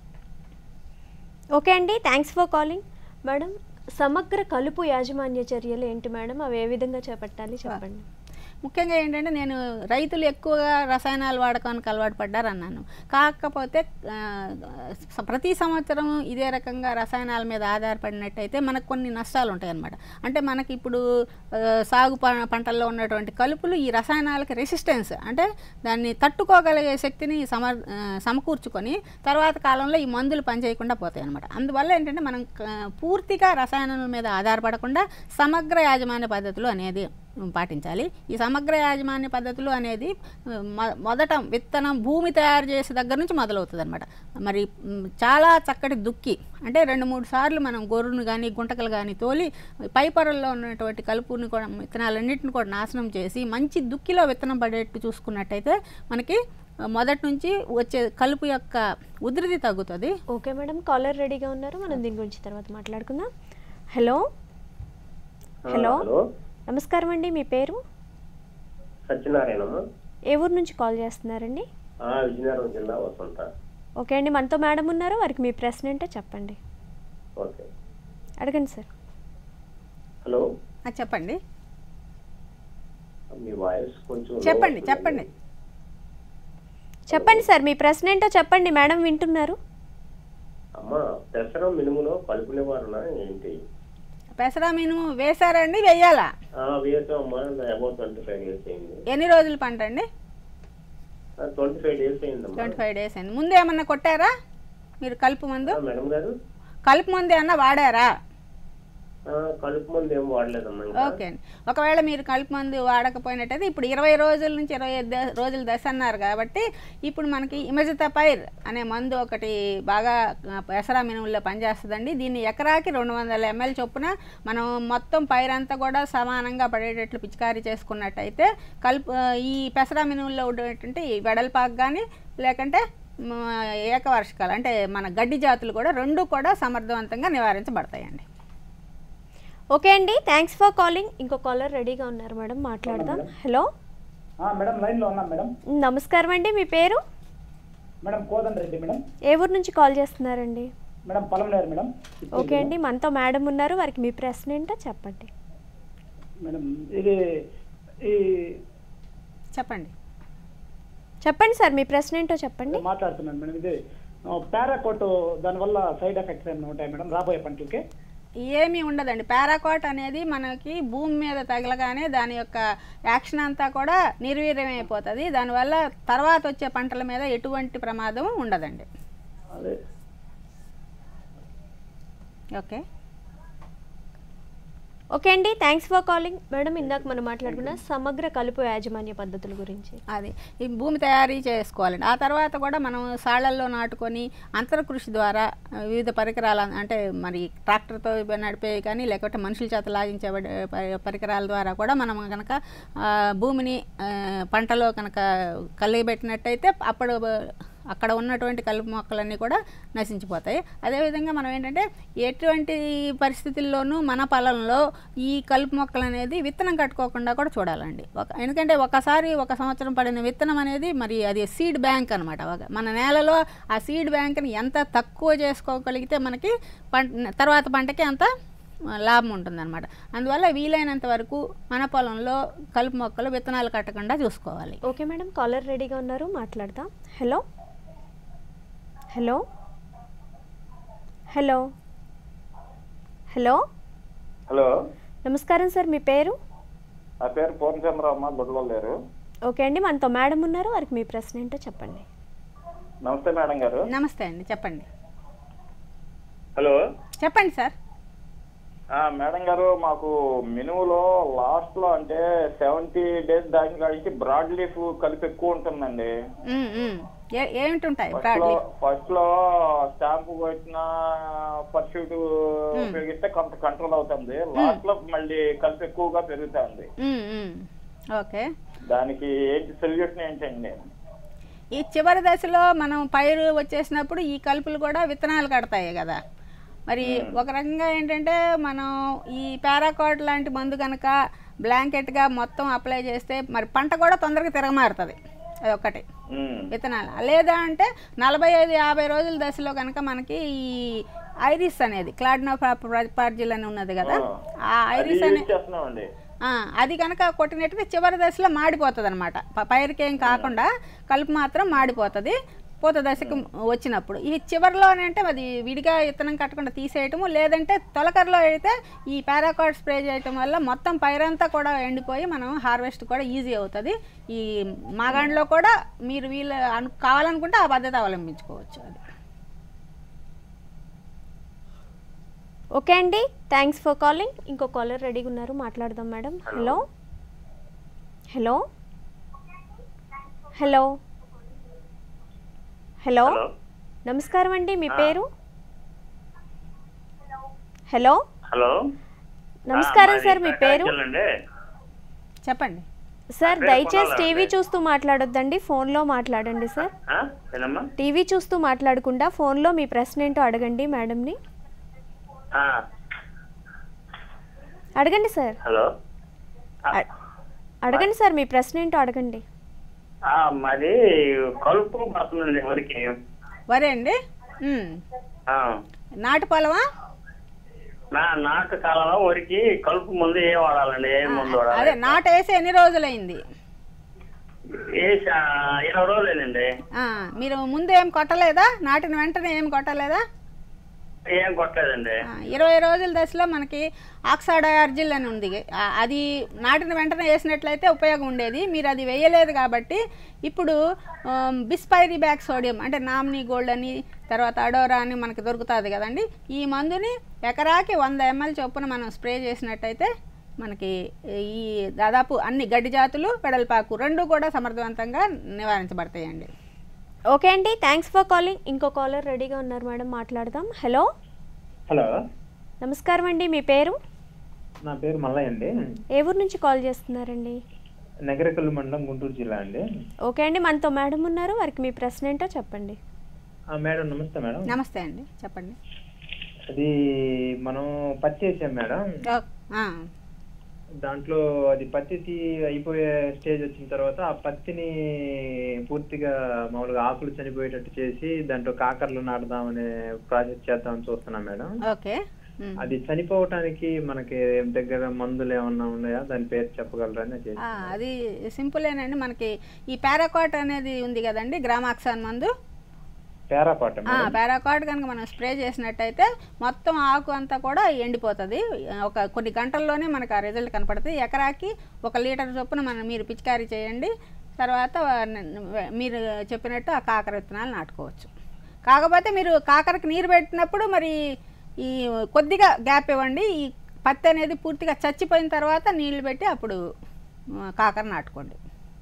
ఓకే అండి థ్యాంక్స్ ఫర్ కాలింగ్ మేడం సమగ్ర కలుపు యాజమాన్య చర్యలు ఏంటి మేడం అవి ఏ విధంగా చేపట్టాలి చెప్పండి ముఖ్యంగా ఏంటంటే నేను రైతులు ఎక్కువగా రసాయనాలు వాడకానికి అలవాటు పడ్డారు అన్నాను కాకపోతే ఆ, స- ప్రతి సంవత్సరం ఇదే రకంగా రసాయనాల మీద ఆధారపడినట్టయితే మనకు కొన్ని నష్టాలు ఉంటాయి అన్నమాట అంటే మనకి ఇప్పుడు ఆ, సాగు ప- పంటల్లో ఉన్నటువంటి కలుపులు ఈ రసాయనాలకి రెసిస్టెన్స్ అంటే దాన్ని తట్టుకోగలిగే శక్తిని సమర్ ఆ, సమకూర్చుకొని తర్వాత కాలంలో ఈ మందులు పనిచేయకుండా పోతాయి అనమాట అందువల్ల ఏంటంటే మనం క- పూర్తిగా రసాయనాల మీద ఆధారపడకుండా సమగ్ర యాజమాన్య పద్ధతులు అనేది పాటించాలి ఈ సమగ్ర యాజమాన్య పద్ధతులు అనేది మొ- మొదట విత్తనం భూమి తయారు చేసే దగ్గర నుంచి మొదలవుతుంది అనమాట మరి మ్, చాలా చక్కటి దుక్కి అంటే రెండు మూడు సార్లు మనం గొర్రును కానీ గుంటకలు కానీ తోలి పై పొరల్లో ఉన్నటువంటి కలుపుని కూడా విత్తనాలన్నింటిని కూడా నాశనం చేసి మంచి దుక్కిలో విత్తనం పడేట్టు చూసుకున్నట్టయితే మనకి ఆ, మొదటి నుంచి వచ్చే కలుపు యొక్క ఉధృతి తగ్గుతుంది ఓకే మేడం కాలర్ రెడీగా ఉన్నారు మనం దీని గురించి తర్వాత మాట్లాడుకుందాం హలో హలో హలో నమస్కారం అండి మీ పేరు సత్యనారాయణమ్మ ఏ ఊరు నుంచి కాల్ చేస్తున్నారండి ఆ, విజయనగరం జిల్లా వసంత ఓకే అండి మనతో మేడం ఉన్నారు వారికి మీ ప్రశ్న ఏంటో చెప్పండి ఓకే అడగండి సార్ హలో ఆ, చెప్పండి మీ వాయిస్ కొంచెం low చెప్పండి వస్తుందండి. చెప్పండి చెప్పండి సార్ మీ ప్రశ్న ఏంటో చెప్పండి మేడం వింటున్నారు అమ్మ పెసర మినుములో కలుపు నివారణ ఏంటి పెసరా మినుము వేశారండి వెయ్యాలా ఆ, వేసామమ్మా అబౌట్ ట్వంటీ ఫైవ్ డేస్ అయింది ఎన్ని రోజులు పంట అండి ట్వంటీ ఫైవ్ డేస్ అయిందమ్మా ట్వంటీ ఫైవ్ డేస్ అయింది ముందు ఏమన్నా కొట్టారా మీరు కలుపు మందు ఆ, మేడం గారు కలుపు మందు ఏమన్నా వాడారా ఆ, కలుపు మందు ఏం వాడలేదమ్మా ఇంకా ఓకే అండి ఒకవేళ మీరు కలుపు మందు వాడకపోయినట్టయితే ఇప్పుడు ఇరవై రోజుల నుంచి ఇరవై ఐదు ద- రోజుల దశ అన్నారు కాబట్టి ఇప్పుడు మనకి ఇమజితపైర్ అనే మందు ఒకటి బాగా ఆ, పెసరా మినుముల్లో పనిచేస్తుందండి దీన్ని ఎకరాకి రెండు వందల ఎంఎల్ చొప్పున మనం మొత్తం పైరంతా కూడా సమానంగా పడేటట్లు పిచికారీ చేసుకున్నట్టయితే కలుపు ఆ, ఈ పెసరా మినుముల్లో ఉండేటువంటి ఈ వెడల్పాకు కానీ లేకంటే మ, ఏకవార్షికాలు అంటే మన గడ్డి జాతులు కూడా రెండు కూడా సమర్థవంతంగా నివారించబడతాయండి ఓకే అండి థ్యాంక్స్ ఫర్ కాలింగ్ ఇంకో కాలర్ రెడీగా ఉన్నారు మేడం మాట్లాడదాం హలో ఆ, మేడం లైన్లో ఉన్నాం మేడం నమస్కారం అండి మీ పేరు మేడం కోదన్ రెడ్డి మేడం ఏ ఊరు నుంచి కాల్ చేస్తున్నారండి మేడం పొలంనేరు మేడం ఓకే అండి మనతో మేడం ఉన్నారు వారికి మీ ప్రశ్న ఏంటో చెప్పండి మేడం ఇది ఈ చెప్పండి చెప్పండి సార్ మీ ప్రశ్న ఏంటో చెప్పండి మాట్లాడుతున్నాను మేడం ఇది పారాకోట్ దానివల్ల సైడ్ ఎఫెక్ట్స్ ఏమైనా ఉంటాయి మేడం రాబోయే పంటలకి ఏమీ ఉండదండి పారాకాట్ అనేది మనకి భూమి మీద తగలగానే దాని యొక్క యాక్షన్ అంతా కూడా నిర్వీర్యమైపోతుంది దానివల్ల తర్వాత వచ్చే పంటల మీద ఎటువంటి ప్రమాదం ఉండదండి అదే ఓకే ఓకే అండి థ్యాంక్స్ ఫర్ కాలింగ్ మేడం ఇందాక మనం మాట్లాడుకున్న సమగ్ర కలుపు యాజమాన్య పద్ధతుల గురించి అది ఈ భూమి తయారీ చేసుకోవాలండి ఆ తర్వాత కూడా మనం సాళ్లల్లో నాటుకొని అంతర్కృషి ద్వారా ఆ, వివిధ పరికరాల అంటే మరి ట్రాక్టర్తో నడిపే కానీ లేకపోతే మనుషుల చేత లాగించే ప- పరికరాల ద్వారా కూడా మనం కనుక ఆ, భూమిని ఆ, పంటలో కనుక కలిగిపెట్టినట్టయితే అప్పుడు అక్కడ ఉన్నటువంటి కలుపు మొక్కలన్నీ కూడా నశించిపోతాయి అదేవిధంగా మనం ఏంటంటే ఎటువంటి పరిస్థితుల్లోనూ మన పొలంలో ఈ కలుపు మొక్కలు అనేది విత్తనం కట్టుకోకుండా కూడా చూడాలండి ఒక ఎందుకంటే ఒకసారి ఒక సంవత్సరం పడిన విత్తనం అనేది మరి అది సీడ్ బ్యాంక్ అనమాట మన నేలలో ఆ సీడ్ బ్యాంక్ని ఎంత తక్కువ చేసుకోగలిగితే మనకి పంట తర్వాత పంటకి అంత లాభం ఉంటుందన్నమాట అందువల్ల వీలైనంత వరకు మన పొలంలో కలుపు మొక్కలు విత్తనాలు కట్టకుండా చూసుకోవాలి ఓకే మేడం కాలర్ రెడీగా ఉన్నారు మాట్లాడదాం hello hello hello hello hello నమస్కారం సార్ మీ పేరు నా పేరు పూర్ణచంద్రమ్మ బుడ్లలేరు ఓకే అండి మనతో మేడం ఉన్నారు వారికి మీ ప్రశ్న ఏంటో చెప్పండి నమస్తే మేడం గారు నమస్తే అండి చెప్పండి హలో చెప్పండి సార్ ఆ, మేడం గారు మాకు మినువులో లాస్ట్ లో అంటే సెవెంటీ డేస్ దాని కాడికి బ్రాడ్ లీఫ్ కలిపి ఎక్కువ ఉంటుందండి ఉమ్, ఉమ్. ఏ ఏమిటి ఫస్ట్ బ్రాడ్ లో లీఫ్ ఫస్ట్ లో స్టాంపు కొట్టిన పర్ఫ్యూట్ ఉపయోగిస్తే కొంత కంట్రోల్ అవుతుంది లాస్ట్ లో మళ్ళీ కలిపి ఎక్కువగా పెరుగుతుంది ఉమ్, ఉమ్. ఓకే దానికి ఏంటి సొల్యూషన్ ఏంటండి ఈ చివరి దశలో మనం పైరు వచ్చేసినప్పుడు ఈ కలుపులు కూడా విత్తనాలు కడతాయి కదా మరి ఒక రకంగా ఏంటంటే మనం ఈ పారాకాట్ లాంటి మందు కనుక బ్లాంకెట్గా మొత్తం అప్లై చేస్తే మరి పంట కూడా తొందరగా తిరగమారుతుంది అది ఒకటి ఉమ్, విత్తనాలు లేదా అంటే నలభై ఐదు యాభై రోజుల దశలో కనుక మనకి ఈ ఐరిస్ అనేది క్లాడ్నో పార్జిల్ అని ఉన్నది కదా ఆ అది ఐరిస్ యూజ్ అనే చేస్తున్నామండి ఆ, అది కనుక కొట్టినట్టుగా చివరి దశలో మాడిపోతుంది అనమాట పైరుకి ఏం కాకుండా కలుపు మాత్రం మాడిపోతుంది పూత దశకు వచ్చినప్పుడు ఈ చివరిలోనే అంటే అది విడిగా విత్తనం కట్టకుండా తీసేయటము లేదంటే తొలకరలో అయితే ఈ పారాకాట్ స్ప్రే చేయటం వల్ల మొత్తం పైరంతా కూడా ఎండిపోయి మనం హార్వెస్ట్ కూడా ఈజీ అవుతుంది ఈ మాగాండ్లో కూడా మీరు వీళ్ళు అను కావాలనుకుంటే ఆ పద్ధతి అవలంబించుకోవచ్చు అది ఓకే అండి థ్యాంక్స్ ఫర్ కాలింగ్ ఇంకో కాలర్ రెడీగా ఉన్నారు మాట్లాడదాం madam hello hello hello hello నమస్కారం అండి మీ పేరు హలో హలో నమస్కారం సార్ మీ పేరు అండి చెప్పండి సార్ పేరు దయచేసి కొనాలా టీవీ అండి? చూస్తూ మాట్లాడొద్దండి ఫోన్లో మాట్లాడండి సార్ ఏనమ్మా టీవీ చూస్తూ మాట్లాడకుండా ఫోన్లో మీ ప్రశ్న ఏంటో అడగండి మేడంని ఆ, అడగండి సార్ హలో అ- అడగండి సార్ మీ ప్రశ్న ఏంటో అడగండి ఆ, మాది కలుపు పడుతుందండి ఎవరికి వరే అండి ఉమ్. నాటు పొలమా నా నాటు కాలంలో వరికి కలుపు ముందు ఏ వాడాలండి ఏ ముందు అదే వాడాలి నాటు వేసి ఎన్ని రోజులైంది ఏ శా- ఇరవై రోజులేనండి ఆ, మీరు ముందు ఏం కొట్టలేదా నాటిన వెంటనే ఏం కొట్టలేదా ఏం కొట్టలేదండి ఆ, ఇరవై రోజుల దశలో మనకి ఆక్సాడయార్జిల్ అని ఉంది ఆ, అది నాటిన వెంటనే వేసినట్లయితే ఉపయోగం ఉండేది మీరు అది వేయలేదు కాబట్టి ఇప్పుడు బిస్పైరీ బ్యాక్ సోడియం అంటే నామినీ గోల్డ్ అని తర్వాత అడోరా అని మనకి దొరుకుతుంది కదండి ఈ మందుని ఎకరాకి వంద ఎంఎల్ చొప్పున మనం స్ప్రే చేసినట్టయితే మనకి ఈ దాదాపు అన్ని గడ్డి జాతులు వెడల్పాకు రెండు కూడా సమర్థవంతంగా నివారించబడతాయండి ఓకే అండి థ్యాంక్స్ ఫర్ కాలింగ్ ఇంకో కాలర్ రెడీగా ఉన్నారు మేడం మాట్లాడదాం హలో హలో నమస్కారం అండి మీ పేరు నా పేరు మల్లయ్య అండి ఏ ఊరు నుంచి కాల్ చేస్తున్నారండి నగరకల్లు మండలం గుంటూరు జిల్లా అండి ఓకే అండి మనతో మేడం ఉన్నారు వారికి మీ ప్రశ్న ఏంటో చెప్పండి ఆ, మేడం నమస్తే మేడం నమస్తే అండి చెప్పండి అది మనం పత్తి వేసాం మేడం ఓ- ఆ, దాంట్లో అది పత్తి తీ- అయిపోయే స్టేజ్ వచ్చిన తర్వాత ఆ పత్తిని పూర్తిగా మామూలుగా ఆకులు చనిపోయేటట్టు చేసి దాంట్లో కాకరలు నాటుదామనే ప్రాజెక్ట్ చేద్దామని చూస్తున్నాం మేడం ఓకే ఉమ్. అది చనిపోవటానికి మనకి దగ్గర మందులు ఏమన్నా ఉన్నాయా దాని పేరు చెప్పగలరని చేసి ఆ, అది సింపులేనండి మనకి ఈ పారాకాట్ అనేది ఉంది కదండి గ్రామాక్సాన్ మందు పేరాపాట ఆ, పారాకాట్ కనుక మనం స్ప్రే చేసినట్టయితే మొత్తం ఆకు అంతా కూడా ఎండిపోతుంది ఒక కొన్ని గంటల్లోనే మనకు ఆ రిజల్ట్ కనపడుతుంది ఎకరాకి ఒక లీటర్ చొప్పున మనం మీరు పిచికారీ చేయండి తర్వాత న- మీరు చెప్పినట్టు ఆ కాకర విత్తనాలు నాటుకోవచ్చు కాకపోతే మీరు కాకరకి నీరు పెట్టినప్పుడు మరి ఈ కొద్దిగా గ్యాప్ ఇవ్వండి ఈ పత్తి అనేది పూర్తిగా చచ్చిపోయిన తర్వాత నీళ్లు పెట్టి అప్పుడు ఆ, కాకర నాటుకోండి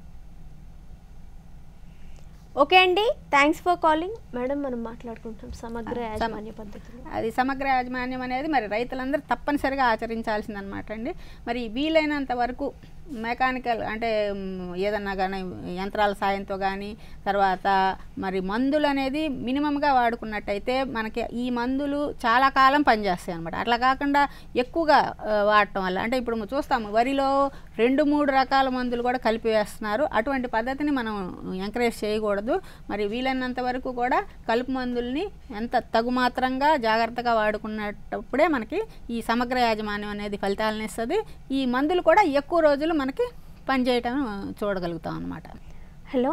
ఓకే అండి థ్యాంక్స్ ఫర్ కాలింగ్ మేడం మనం మాట్లాడుకుంటాం సమగ్ర యాజమాన్య పద్ధతులు అది సమగ్ర యాజమాన్యం అనేది మరి రైతులందరూ తప్పనిసరిగా ఆచరించాల్సిందనమాట అండి మరి వీలైనంత వరకు మెకానికల్ అంటే మ్, ఏదన్నా కానీ యంత్రాల సాయంతో కానీ తర్వాత మరి మందులు అనేది మినిమంగా వాడుకున్నట్టయితే మనకి ఈ మందులు చాలా కాలం పనిచేస్తాయి అనమాట అట్లా కాకుండా ఎక్కువగా ఆ, వాడటం వల్ల అంటే ఇప్పుడు మనం చూస్తాము వరిలో రెండు మూడు రకాల మందులు కూడా కలిపి వేస్తున్నారు అటువంటి పద్ధతిని మనం ఎంకరేజ్ చేయకూడదు మరి వీలైనంత వరకు కూడా కలుపు మందుల్ని ఎంత తగుమాత్రంగా జాగ్రత్తగా వాడుకున్నప్పుడే మనకి ఈ సమగ్ర యాజమాన్యం అనేది ఫలితాలను ఇస్తుంది ఈ మందులు కూడా ఎక్కువ రోజులు మనకి పనిచేయటం చూడగలుగుతాం అన్నమాట హలో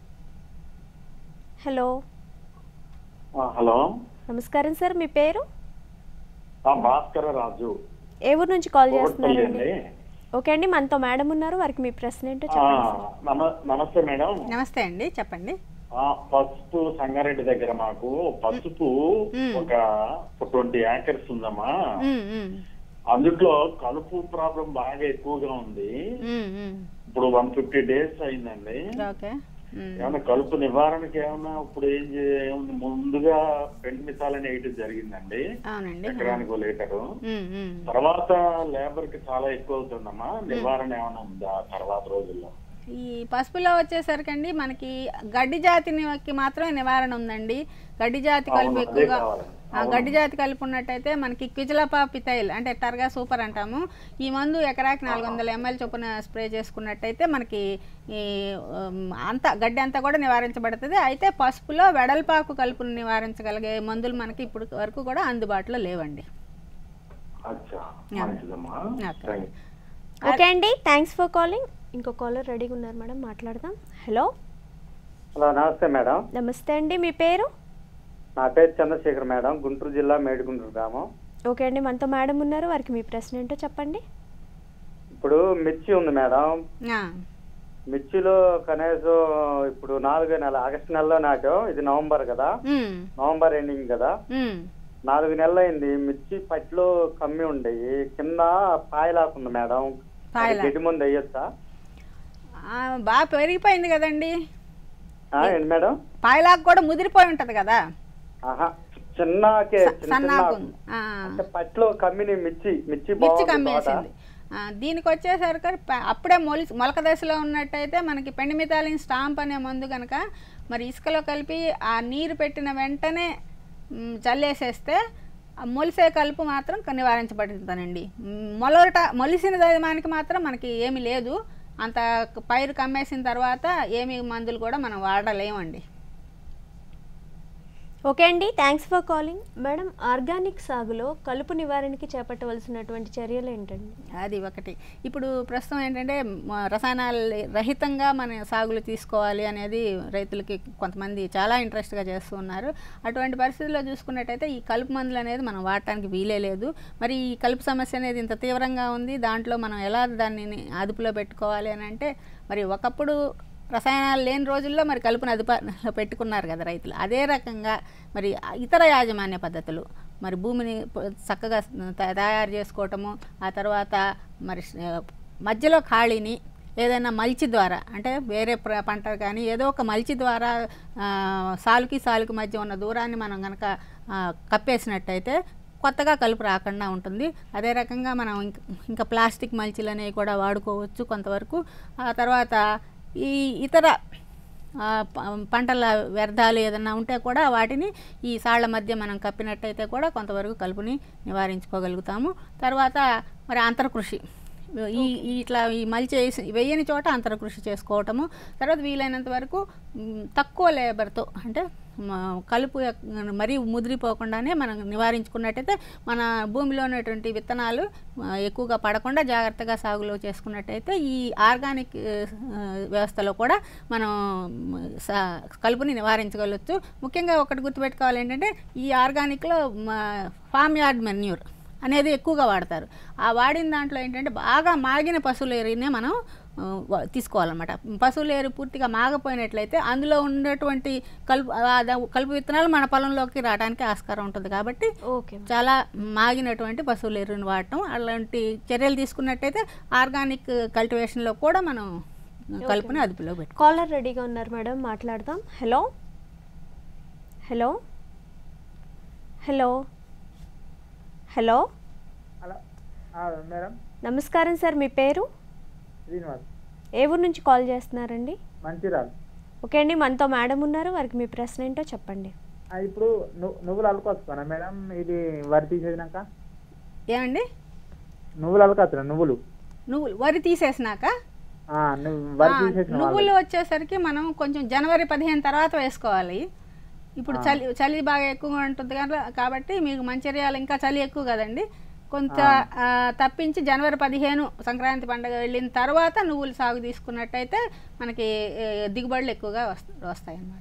హలో హలో నమస్కారం సార్ మీ పేరు భాస్కర రాజు ఏ ఊరు నుంచి కాల్ కోటపల్లి చేస్తున్నారండి అండి ఓకే అండి మనతో మేడం ఉన్నారు వారికి మీ ప్రశ్న ఏంటో ఆ, చెప్పండి సార్ నమ- నమస్తే మేడం నమస్తే అండి చెప్పండి ఆ, పసుపు సంగారెడ్డి దగ్గర మాకు పసుపు ఒక ట్వంటీ ఏకర్స్ ఉందమ్మా ఉమ్, ఉమ్, అందుట్లో కలుపు ప్రాబ్లం బాగా ఎక్కువగా ఉంది ఉమ్, ఉమ్. ఇప్పుడు వన్ ఫిఫ్టీ డేస్ అయిందండి ఓకే ఉమ్. ఏమన్నా కలుపు నివారణకి ఏమన్నా ఇప్పుడు ఏం చే- ఏముంది ముందుగా పెంట్ మిసాలని వేయటం జరిగిందండి అవునండి ఎకరానికి ఒక లీటరు ఉమ్, ఉమ్. తర్వాత లేబర్ కి చాలా ఎక్కువ అవుతుందమ్మా నివారణ ఏమైనా ఉందా తర్వాత రోజుల్లో ఈ పసుపులో వచ్చేసరికండి మనకి గడ్డి జాతికి మాత్రమే నివారణ ఉందండి గడ్డి జాతి కలుపు అవును, అదే ఎక్కువగా కావాలండి. ఆ గడ్డి జాతి కలుపు ఉన్నట్టయితే మనకి క్విజలపా పితైల్ అంటే టర్గా సూపర్ అంటాము ఈ మందు ఎకరాకి నాలుగు వందల ఎంఎల్ చొప్పున స్ప్రే చేసుకున్నట్టయితే మనకి ఈ ఉమ్, అంతా గడ్డి అంతా కూడా నివారించబడుతుంది అయితే పసుపులో వెడల్పాకు కలుపును నివారించగలిగే మందులు మనకి ఇప్పుడు వరకు కూడా అందుబాటులో లేవండి అచ్చా యా. మంచిదమ్మా ఓకే. Thank you. ఓకే అండి థ్యాంక్స్ ఫర్ కాలింగ్ ఇంకో కాలర్ రెడీగా ఉన్నారు మేడం మాట్లాడదాం హలో హలో నమస్తే మేడం నమస్తే అండి మీ పేరు నా పేరు చంద్రశేఖర్ మేడం గుంటూరు జిల్లా మేడిగుంటూరు గ్రామం ఓకే అండి మనతో మేడం ఉన్నారు వారికి మీ ప్రశ్న ఏంటో చెప్పండి ఇప్పుడు మిర్చి ఉంది మేడం ఆ, మిర్చిలో కనీసం ఇప్పుడు నాలుగో నెల ఆగస్టు నెలలో నాటాం ఇది నవంబర్ కదా ఉమ్, నవంబర్ ఎండింగ్ కదా ఉమ్. నాలుగు నెలలు అయింది మిర్చి పట్లు కమ్మి ఉండయి కింద పాయలాకుంది మేడం అది పాయలా. గడ్డి ముందు వేయొచ్చా ఆ, బాగా పెరిగిపోయింది కదండి ఆ, ఏంటి మేడం పాయలాకు కూడా ముదిరిపోయి ఉంటది కదా ఆహా చిన్నకే చిన్న చిన్న సన్నాకు ఆకు. ఉంది. ఆ. అంటే పట్లో కమ్మిని మిర్చి మిర్చి మిర్చి బాగుంది తోట. కమ్మేసింది ఆ, దీనికి వచ్చేసరికి ప- అప్పుడే మొలి మొలక దశలో ఉన్నట్టయితే మనకి పెండిమితాలిన్ స్టాంప్ అనే మందు కనుక మరి ఇసుకలో కలిపి ఆ నీరు పెట్టిన వెంటనే మ్, చల్లేసేస్తే ఆ మొలిసే కలుపు మాత్రం క- నివారించబడుతుందండి మ్, మొలట మొలిసిన దానికి మాత్రం మనకి ఏమీ లేదు అంత పైరు కమ్మేసిన తర్వాత ఏమి మందులు కూడా మనం వాడలేమండి ఓకే అండి thanks for calling madam organic సాగులో కలుపు నివారణకి చేపట్టవలసినటువంటి చర్యలు ఏంటండి అది ఒకటి ఇప్పుడు ప్రస్తుతం ఏంటంటే మ- రసాయనాలు రహితంగా మన సాగులు తీసుకోవాలి అనేది రైతులకి కొంతమంది చాలా ఇంట్రెస్ట్గా చేస్తూ ఉన్నారు అటువంటి పరిస్థితుల్లో చూసుకున్నట్టయితే ఈ కలుపు మందులు అనేది మనం వాడటానికి వీలే లేదు మరి ఈ కలుపు సమస్య అనేది ఇంత తీవ్రంగా ఉంది దాంట్లో మనం ఎలా దాన్ని అదుపులో పెట్టుకోవాలి అని అంటే మరి ఒకప్పుడు రసాయనాలు లేని రోజుల్లో మరి కలుపును అదుపులో పెట్టుకున్నారు కదా రైతులు అదే రకంగా మరి ఇతర యాజమాన్య పద్ధతులు మరి భూమిని ప- చక్కగా త- తయారు చేసుకోవటము ఆ తర్వాత మరి స- మధ్యలో ఖాళీని ఏదైనా మల్చి ద్వారా అంటే వేరే ప్ర- పంట కానీ ఏదో ఒక మల్చి ద్వారా ఆ, సాలుకి సాలుకి మధ్య ఉన్న దూరాన్ని మనం కనుక కప్పేసినట్టయితే కొత్తగా కలుపు రాకుండా ఉంటుంది అదే రకంగా మనం ఇంక ఇంకా ప్లాస్టిక్ మల్చిలు అనేవి కూడా వాడుకోవచ్చు కొంతవరకు ఆ తర్వాత ఈ ఇతర ఆ, ప- పంటల వ్యర్థాలు ఏదన్నా ఉంటే కూడా వాటిని ఈ సాళ్ల మధ్య మనం కప్పినట్టయితే కూడా కొంతవరకు కలుపుని నివారించుకోగలుగుతాము తర్వాత మరి అంతర్కృషి ఈ ఈ ఇట్లా ఈ మల్చి వేసి వేయని చోట అంతర్కృషి చేసుకోవటము తర్వాత వీలైనంత వరకు మ్, తక్కువ లేబర్తో అంటే మ, కలుపు ఎక్- మరీ ముదిరిపోకుండానే మనం నివారించుకున్నట్టయితే మన భూమిలో ఉన్నటువంటి విత్తనాలు ఆ, ఎక్కువగా పడకుండా జాగ్రత్తగా సాగులో చేసుకున్నట్టయితే ఈ ఆర్గానిక్ ఆ, వ్యవస్థలో కూడా మనం మ్, సా- కలుపుని నివారించగలవచ్చు ముఖ్యంగా ఒకటి గుర్తుపెట్టుకోవాలి ఏంటంటే ఈ ఆర్గానిక్లో ఫామ్ యార్డ్ మెన్యూర్ అనేది ఎక్కువగా వాడతారు ఆ వాడిన దాంట్లో ఏంటంటే బాగా మాగిన పశువుల ఎరువునే మనం ఆ, వ- తీసుకోవాలన్నమాట పశువుల ఎరువు పూర్తిగా మాగపోయినట్లయితే అందులో ఉన్నటువంటి కలుపు ఆ, ద- కలుపు విత్తనాలు మన పొలంలోకి రావడానికి ఆస్కారం ఉంటుంది కాబట్టి ఓకే చాలా మాగినటువంటి పశువుల ఎరువుని వాడటం అలాంటి చర్యలు తీసుకున్నట్టయితే ఆర్గానిక్ కల్టివేషన్లో కూడా మనం కలుపుని అదుపులో పెట్టుకోవాలి కాలర్ రెడీగా ఉన్నారు మేడం మాట్లాడదాం hello hello hello hello madam నమస్కారం సార్ మీ పేరు శ్రీనివాస్ ఏ ఊరు నుంచి కాల్ చేస్తున్నారండి మంచిర్యాల ఓకే అండి మనతో మేడం ఉన్నారు వారికి మీ ప్రశ్న ఏంటో చెప్పండి ఆ, ఇప్పుడు ను- నువ్వులు అలకొస్తానా మేడం ఇది వరి తీసేసినాక ఏమండి నువ్వులు అలకొస్తున్నా నువ్వులు నువ్వులు వరి తీసేసినాక ఆ, నువ్వు వరి ఆ, తీసేసిన నువ్వులు వచ్చేసరికి మనం కొంచెం జనవరి పదిహేను తర్వాత వేసుకోవాలి ఇప్పుడు ఆ. చలి చలి బాగా ఎక్కువగా ఉంటుంది కదా కాబట్టి మీకు మంచిర్యాల ఇంకా చలి ఎక్కువ కదండి కొంత ఆ, తప్పించి జనవరి పదిహేను సంక్రాంతి పండుగ వెళ్ళిన తర్వాత నువ్వులు సాగు తీసుకున్నట్టయితే మనకి ఏ, దిగుబడులు ఎక్కువగా వస్త వస్తాయి అన్నమాట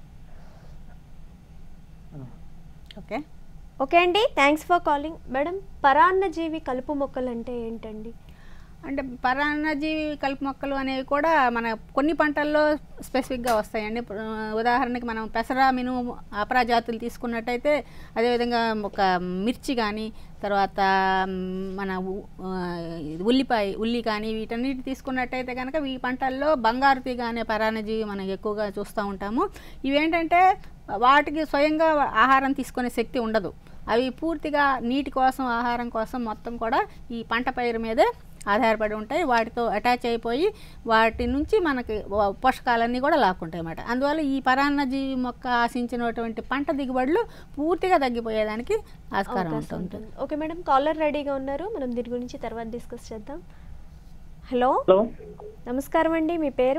ఓకే ఓకే అండి థ్యాంక్స్ ఫర్ కాలింగ్ మేడం పరాన్నజీవి కలుపు మొక్కలు అంటే ఏంటండి అంటే పరాన్నజీవి కలుపు మొక్కలు అనేవి కూడా మన కొన్ని పంటల్లో స్పెసిఫిక్గా వస్తాయండి ఇప్పుడు, ఆ, ఉదాహరణకి మనం పెసర మినుము అపరా జాతులు తీసుకున్నట్టయితే అదేవిధంగా ఒక మిర్చి కానీ తర్వాత మ్, మన ఉ- ఆ, ఇది ఉల్లిపాయ ఉల్లి కానీ వీటన్నిటి తీసుకున్నట్టయితే కనుక ఈ పంటల్లో బంగారు తీగ అనే పరాన్నజీవి మనం ఎక్కువగా చూస్తూ ఉంటాము ఇవేంటంటే వాటికి స్వయంగా ఆహారం తీసుకునే శక్తి ఉండదు అవి పూర్తిగా నీటి కోసం ఆహారం కోసం మొత్తం కూడా ఈ పంట పైరు మీదే ఆధారపడి ఉంటాయి వాటితో అటాచ్ అయిపోయి వాటి నుంచి మనకి వ- పోషకాలన్నీ కూడా లాక్కుంటాయి అన్నమాట అందువల్ల ఈ పరాన్నజీవి మొక్క ఆశించినటువంటి పంట దిగుబడులు పూర్తిగా తగ్గిపోయేదానికి ఆస్కారం అవకాశం ఉంటుంది ఉంటుంది ఓకే మేడం కాలర్ రెడీగా ఉన్నారు మనం దీని గురించి తర్వాత డిస్కస్ చేద్దాం హలో హలో నమస్కారం అండి మీ పేరు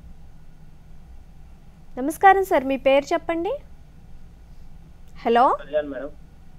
నమస్కారం సార్ మీ పేరు చెప్పండి హలో కళ్యాణ్ మేడం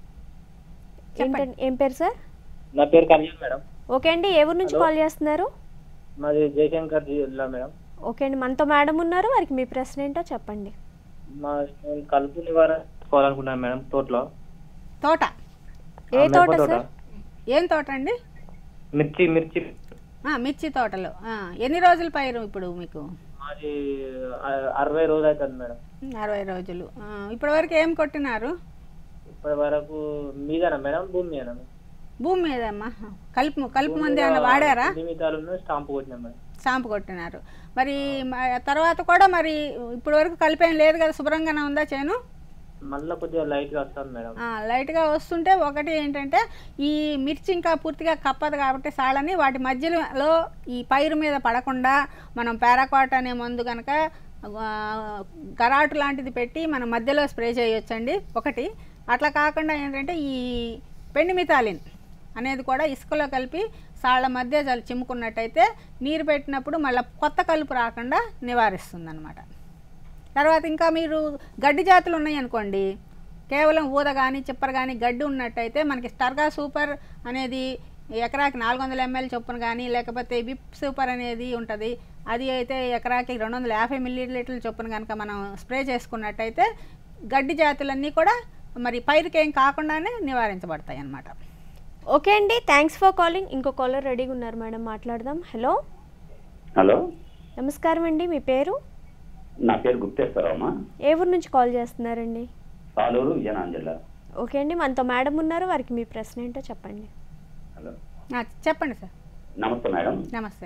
ఏంటండి ఏం పేరు సార్ నా పేరు కళ్యాణ్ మేడం ఓకే అండి ఏ ఊరు నుంచి హలో. కాల్ చేస్తున్నారు మాది జయశంకర్ జిల్లా మేడం ఓకే అండి మనతో మేడం ఉన్నారు వారికి మీ ప్రశ్న ఏంటో చెప్పండి మా మేము కలుపు నివారణ చేసుకోవాలనుకున్నాం మేడం తోటలో తోట ఏ ఆ, మిరప తోట తోట. సార్ ఏం తోట అండి మిర్చి మిర్చి ఆ, మిర్చి తోటలో ఆ, ఎన్ని రోజుల పైరు ఇప్పుడు మీకు మాది అ- అరవై రోజులు అవుతుంది మేడం అరవై రోజులు ఆ, ఇప్పటివరకు ఏం కొట్టినారు ఇప్పటి వరకు మీదేనా మేడం భూమి మీదేనా మేడం? భూమి మీద అమ్మా కలుపు కలుపు భూమి మంది మీద ఏమైనా వాడారా నిమితాలు స్టాంపు కొట్టినాం మేడం స్టాంపు కొట్టినారు మరి మ- తర్వాత కూడా మరి ఇప్పటి వరకు కలిపేం లేదు కదా శుభ్రంగానే ఉందా చేను మళ్ళీ కొద్దిగా లైట్ గా వస్తుంది మేడం ఆ, లైట్గా వస్తుంటే ఒకటి ఏంటంటే ఈ మిర్చి ఇంకా పూర్తిగా కప్పదు కాబట్టి సాళ్ళని వాటి మధ్యలో ఈ పైరు మీద పడకుండా మనం పారాకాట్ అనే మందు కనుక ఆ, గరాటు లాంటిది పెట్టి మనం మధ్యలో స్ప్రే చేయొచ్చండి ఒకటి అట్లా కాకుండా ఏంటంటే ఈ పెండిమితాలిన్ అనేది కూడా ఇసుకలో కలిపి సాళ్ళ మధ్య జల్ చిమ్ముకున్నట్టయితే నీరు పెట్టినప్పుడు మళ్ళీ కొత్త కలుపు రాకుండా నివారిస్తుంది అనమాట తర్వాత ఇంకా మీరు గడ్డి జాతులు ఉన్నాయి అనుకోండి కేవలం ఊద కానీ చిప్పర కానీ గడ్డి ఉన్నట్టయితే మనకి స్టర్గా సూపర్ అనేది ఎకరాకి నాలుగు వందల ఎంఎల్ చొప్పున కానీ లేకపోతే విప్ సూపర్ అనేది ఉంటుంది అది అయితే ఎకరాకి రెండు వందల యాభై మిల్లీ లీటర్ల చొప్పున కనుక మనం స్ప్రే చేసుకున్నట్టయితే గడ్డి జాతులన్నీ కూడా మరి పైరుకి ఏం కాకుండానే నివారించబడతాయి అన్నమాట ఓకే అండి థ్యాంక్స్ ఫర్ కాలింగ్ ఇంకో కాలర్ రెడీగా ఉన్నారు మేడం మాట్లాడదాం హలో హలో నమస్కారం అండి మీ పేరు నా పేరు గుప్తేశ్వరరావు ఏ ఊరు నుంచి కాల్ చేస్తున్నారండి సాలూరు విజయనగరం జిల్లా ఓకే అండి మనతో మేడం ఉన్నారు వారికి మీ ప్రశ్న ఏంటో చెప్పండి హలో ఆ, చెప్పండి సార్ నమస్తే మేడం నమస్తే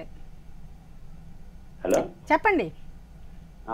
హలో చెప్పండి ఆ.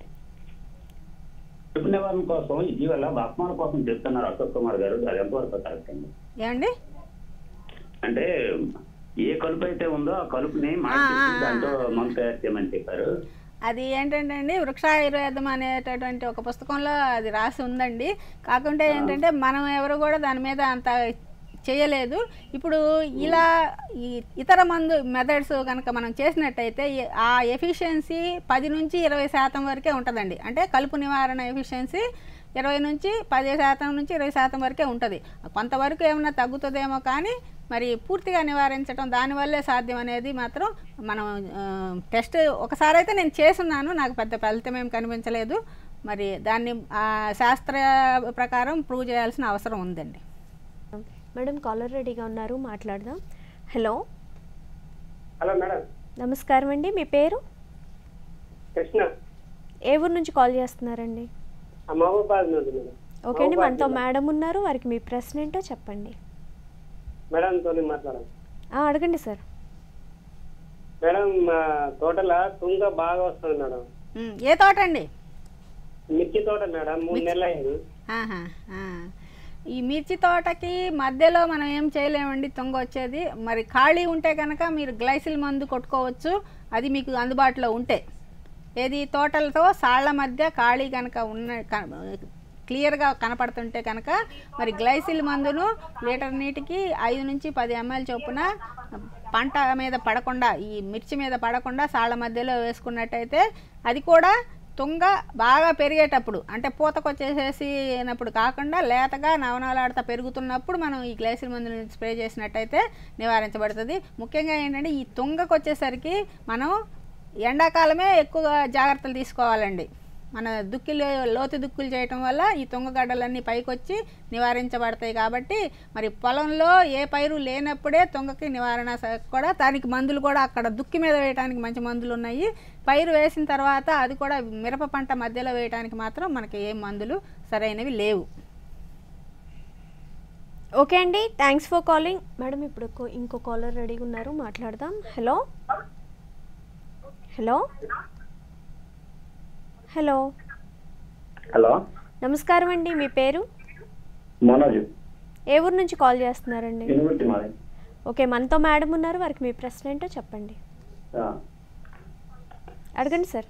కలుపు నివారణ కోసం ఇటీవల వర్తమాన కోసం చెప్తున్నారు అశోక్ కుమార్ గారు అది ఎంతవరకు కరెక్ట్ అండి ఏమండి అంటే ఏ కలుపు అయితే ఉందో ఆ కలుపుని మార్చేసి దాంట్లో మందు తయారు చేయమని చెప్పారు అది ఏంటంటే అండి వృక్షాయుర్వేదం అనేటటువంటి ఒక పుస్తకంలో అది రాసి ఉందండి కాకుంటే ఏంటంటే మనం ఎవరు కూడా దాని మీద అంత చేయలేదు ఇప్పుడు ఇలా ఈ ఇతర మందు మెథడ్స్ కనుక మనం చేసినట్టయితే ఈ- ఆ ఎఫిషియన్సీ పది నుంచి ఇరవై శాతం వరకే ఉంటుందండి అంటే కలుపు నివారణ ఎఫిషియన్సీ ఇరవై నుంచి పది శాతం నుంచి ఇరవై శాతం వరకే ఉంటుంది కొంతవరకు ఏమైనా తగ్గుతుందేమో కానీ మరి పూర్తిగా నివారించడం దానివల్లే సాధ్యం అనేది మాత్రం మనం ఆ, టెస్ట్ ఒకసారి అయితే నేను చేసున్నాను నాకు పెద్ద ఫలితం ఏం కనిపించలేదు మరి దాన్ని ఆ, శాస్త్ర ప్రకారం ప్రూవ్ చేయాల్సిన అవసరం ఉందండి మేడం కాలర్ రెడీగా ఉన్నారు మాట్లాడదాం హలో హలో మేడం నమస్కారం అండి మీ పేరు కృష్ణ ఏ ఊరు నుంచి కాల్ చేస్తున్నారండి మహబూబాద్ నుండి మేడం ఓకే అండి మహబూబాద్ మనతో జిల్లా. మేడం ఉన్నారు వారికి మీ ప్రశ్న ఏంటో చెప్పండి మేడంతో మాట్లాడాలి ఆ, అడగండి సార్ మేడం మా తోటల తుంగ బాగా వస్తుంది మేడం ఉమ్, ఏ తోట అండి మిర్చి తోట మేడం మూడు నెలలు అయింది ఆహా, ఆ. ఈ మిర్చి తోటకి మధ్యలో మనం ఏం చేయలేమండి తొంగ వచ్చేది మరి ఖాళీ ఉంటే కనుక మీరు గ్లైసిల్ మందు కొట్టుకోవచ్చు అది మీకు అందుబాటులో ఉంటే ఏది తోటలతో సాళ్ల మధ్య ఖాళీ కనుక ఉన్న క- క్లియర్గా కనపడుతుంటే కనుక మరి గ్లైసిల్ మందును లీటర్ నీటికి ఐదు నుంచి పది ఎంఎల్ చొప్పున పంట మీద పడకుండా ఈ మిర్చి మీద పడకుండా సాళ్ల మధ్యలో వేసుకున్నట్టయితే అది కూడా తుంగ బాగా పెరిగేటప్పుడు అంటే పూతకొచ్చేసేసినప్పుడు కాకుండా లేతగా నవనవలాడుతా పెరుగుతున్నప్పుడు మనం ఈ గ్లైసిల్ మందుని స్ప్రే చేసినట్టయితే నివారించబడుతుంది ముఖ్యంగా ఏంటంటే ఈ తుంగకు వచ్చేసరికి మనం ఎండాకాలమే ఎక్కువ జాగ్రత్తలు తీసుకోవాలండి మన దుక్కిలు లోతు దుక్కులు చేయటం వల్ల ఈ తుంగగడ్డలన్నీ పైకొచ్చి నివారించబడతాయి కాబట్టి మరి పొలంలో ఏ పైరు లేనప్పుడే తుంగకి నివారణ స- కూడా దానికి మందులు కూడా అక్కడ దుక్కి మీద వేయడానికి మంచి మందులు ఉన్నాయి పైరు వేసిన తర్వాత అది కూడా మిరప పంట మధ్యలో వేయడానికి మాత్రం మనకి ఏ మందులు సరైనవి లేవు ఓకే అండి థ్యాంక్స్ ఫర్ కాలింగ్ మేడం ఇప్పుడు కో- ఇంకో కాలర్ రెడీగా ఉన్నారు మాట్లాడదాం హలో హలో హలో హలో నమస్కారం అండి మీ పేరు మనోజ్ ఏ ఊరు నుంచి కాల్ చేస్తున్నారండి యూనివర్సిటీ మాది ఓకే మనతో మేడం ఉన్నారు వారికి మీ ప్రశ్న ఏంటో చెప్పండి ఆ, అడగండి సార్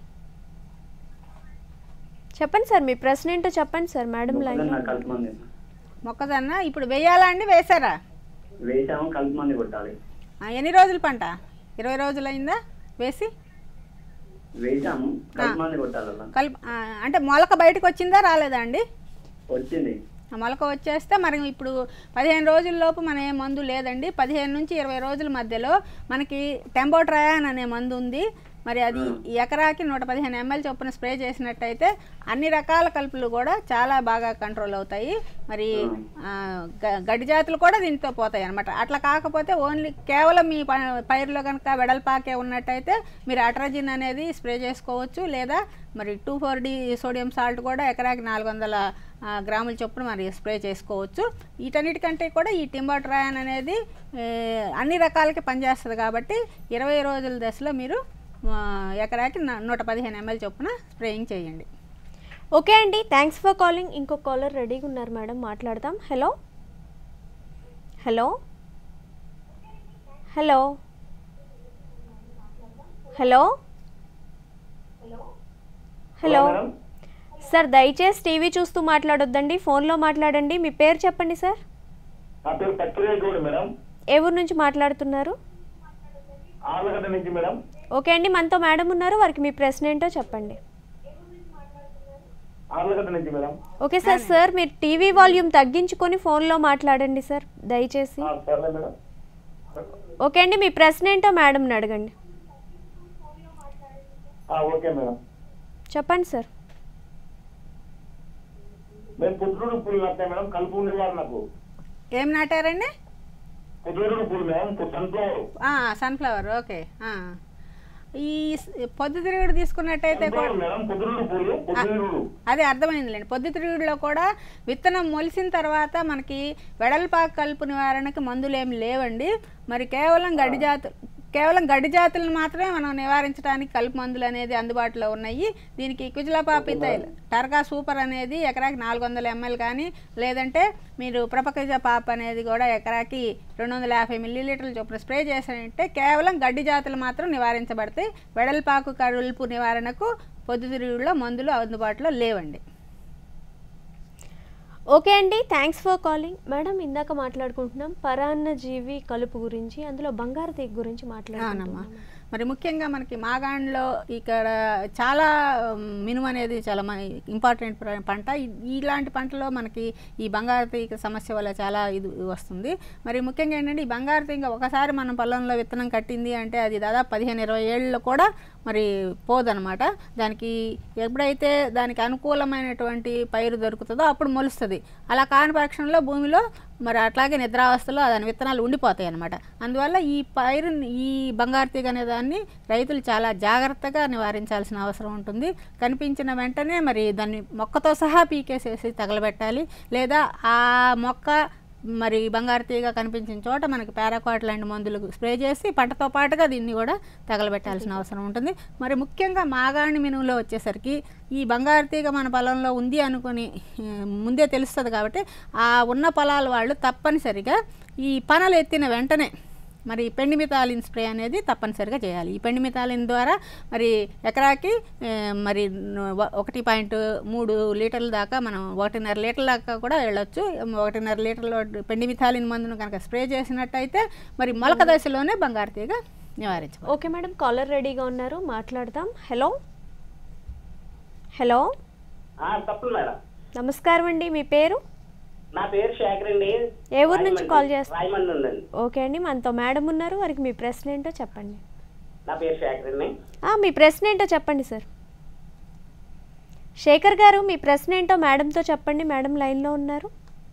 చెప్పండి సార్ మీ ప్రశ్న ఏంటో చెప్పండి సార్ మేడం లైన్ మొక్కజొన్న కలుపు మంది మొక్కజొన్న ఇప్పుడు వేయాలా అండి వేసారా వేసాము కలుపు మంది కొట్టాలి ఆ, ఎన్ని రోజుల పంట ఇరవై రోజులు అయిందా వేసి వేసాము కలుపు మంది కొట్టాలి అలా. కలుపు ఆ, అంటే మొలక బయటకు వచ్చిందా రాలేదా అండి వచ్చింది ఆ మొలక వచ్చేస్తే మరి ఇప్పుడు పదిహేను రోజుల లోపు మన ఏ మందు లేదండి పదిహేను నుంచి ఇరవై రోజుల మధ్యలో మనకి టెంబోట్రయాన్ అనే మందు ఉంది మరి అది ఎకరాకి నూట పదిహేను ఎంఎల్ చొప్పున స్ప్రే చేసినట్టయితే అన్ని రకాల కలుపులు కూడా చాలా బాగా కంట్రోల్ అవుతాయి మరి ఆ, గ- గడ్డి జాతులు కూడా దీంతో పోతాయి అనమాట అట్లా కాకపోతే ఓన్లీ కేవలం మీ ప- పైరులో కనుక వెడల్పాకే ఉన్నట్టయితే మీరు అట్రజిన్ అనేది స్ప్రే చేసుకోవచ్చు లేదా మరి two four D sodium salt కూడా ఎకరాకి నాలుగు వందల ఆ, గ్రాముల చొప్పున మరి స్ప్రే చేసుకోవచ్చు వీటన్నిటికంటే కూడా ఈ టింబోట్రాయన్ అనేది ఏ, అన్ని రకాలకి పనిచేస్తుంది కాబట్టి ఇరవై రోజుల దశలో మీరు ఆ, ఎకరాకి న- నూట పదిహేను ఎంఎల్ చొప్పున స్ప్రేయింగ్ చేయండి ఓకే అండి థ్యాంక్స్ ఫర్ కాలింగ్ ఇంకో కాలర్ రెడీగా ఉన్నారు మేడం మాట్లాడదాం hello hello hello hello hello sir దయచేసి టీవీ చూస్తూ మాట్లాడొద్దండి ఫోన్లో మాట్లాడండి మీ పేరు చెప్పండి సార్ నా పేరు పచ్చిరేగౌడ్ మేడం ఏ ఊరు నుంచి మాట్లాడుతున్నారు ఆలగడ్డ నుంచి మేడం ఓకే అండి మనతో మేడం ఉన్నారు వారికి మీ ప్రశ్న ఏంటో చెప్పండి ఆర్లగడ్డ నుంచి మేడం ఓకే సార్ సార్ మీరు టీవీ వాల్యూమ్ తగ్గించుకొని ఫోన్లో మాట్లాడండి సార్ దయచేసి ఆ, సర్లే మేడం ఓకే అండి మీ ప్రశ్న ఏంటో మేడంని అడగండి ఆ, ఓకే మేడం చెప్పండి సార్ మేము పుత్రుడు పూలు నట్టాయి మేడం కలుపు ఉండేవారు నాకు ఏం నాటారండి పుత్రుడు పూలు మేడం సన్ఫ్లవర్ సన్ఫ్లవర్ ఓకే ఆ. ఈ స్- పొద్దుతిరుగుడు తీసుకున్నట్టయితే కూడా సన్ఫ్లవర్ మేడం పుత్రుడు పూలు పుత్రుడు అదే అర్థమైందిలేండి పొద్దుతిరుగుడులో కూడా విత్తనం మొలిసిన తర్వాత మనకి వెడల్పాకు కలుపు నివారణకి మందులు ఏమి లేవండి మరి కేవలం గడ్డి జాతు కేవలం గడ్డి జాతులను మాత్రమే మనం నివారించడానికి కలుపు మందులు అనేది అందుబాటులో ఉన్నాయి దీనికి కుజలపాపితైల్ టర్గా సూపర్ అనేది ఎకరాకి నాలుగు వందల ఎంఎల్ కానీ లేదంటే మీరు ప్రపకజ పాప్ అనేది కూడా ఎకరాకి రెండు వందల యాభై మిల్లీలీటర్ల చొప్పున స్ప్రే చేసారంటే కేవలం గడ్డి జాతులు మాత్రం నివారించబడతాయి వెడల్పాకు కలుపు నివారణకు పొద్దుతిరుగుడులో మందులు అందుబాటులో లేవండి ఓకే అండి థ్యాంక్స్ ఫర్ కాలింగ్ మేడం ఇందాక మాట్లాడుకుంటున్నాం పరాన్న జీవి కలుపు గురించి అందులో బంగారు తీగ గురించి అవునమ్మా మాట్లాడుతున్నాం మరి ముఖ్యంగా మనకి మాగాణ్లో ఇక్కడ చాలా ఉమ్, మినుము అనేది చాలా ఇంపార్టెంట్ పంట ఇ- ఇలాంటి పంటలో మనకి ఈ బంగారు తీగ సమస్య వల్ల చాలా ఇది వస్తుంది మరి ముఖ్యంగా ఏంటంటే ఈ బంగారు తీగ ఒకసారి మనం పొలంలో విత్తనం కట్టింది అంటే అది దాదాపు పదిహేను ఇరవై ఏళ్ళలో కూడా మరి పోదనమాట దానికి ఎప్పుడైతే దానికి అనుకూలమైనటువంటి పైరు దొరుకుతుందో అప్పుడు మొలుస్తుంది అలా కాని పక్షంలో భూమిలో మరి అట్లాగే నిద్రావస్థలో దాని విత్తనాలు ఉండిపోతాయి అన్నమాట అందువల్ల ఈ పైరు ఈ బంగారు తీగ అనే దాన్ని రైతులు చాలా జాగ్రత్తగా నివారించాల్సిన అవసరం ఉంటుంది కనిపించిన వెంటనే మరి దాన్ని మొక్కతో సహా పీకేసేసి తగలబెట్టాలి లేదా ఆ మొక్క మరి బంగారు తీగ కనిపించిన చోట మనకి పారాక్వాట్ లాంటి మందులు స్ప్రే చేసి పంటతో పాటుగా దీన్ని కూడా తగలబెట్టాల్సిన అవసరం ఉంటుంది మరి ముఖ్యంగా మాగాణి మినువులో వచ్చేసరికి ఈ బంగారు తీగ మన పొలంలో ఉంది అనుకుని ఆ, ముందే తెలుస్తుంది కాబట్టి ఆ ఉన్న పొలాల వాళ్ళు తప్పనిసరిగా ఈ పనలు ఎత్తిన వెంటనే మరి పెండిమితాలిన్ స్ప్రే అనేది తప్పనిసరిగా చేయాలి ఈ పెండిమితాలిన్ ద్వారా మరి ఎకరాకి ఆ, మరి వ- ఒకటి పాయింట్ మూడు లీటర్ల దాకా మనం ఒకటిన్నర లీటర్ల దాకా కూడా వెళ్ళొచ్చు ఒకటిన్నర లీటర్ల పెండిమితాలిన్ మందును కనుక స్ప్రే చేసినట్టయితే మరి మొలక దశలోనే బంగారు తీగ నివారించవచ్చు ఓకే మేడం కాలర్ రెడీగా ఉన్నారు మాట్లాడదాం హలో హలో తప్పదు మేడం నమస్కారం అండి మీ పేరు నా పేరు శేఖర్ అండి ఏ ఊరు నుంచి కాల్ చేస్తారు రాయమండ్రి ఉందండి ఓకే అండి మనతో మేడం ఉన్నారు వారికి మీ ప్రశ్న ఏంటో చెప్పండి నా పేరు శేఖర్ అండి ఆ, మీ ప్రశ్న ఏంటో చెప్పండి సార్ శేఖర్ గారు మీ ప్రశ్న ఏంటో మేడంతో చెప్పండి మేడం లైన్లో ఉన్నారు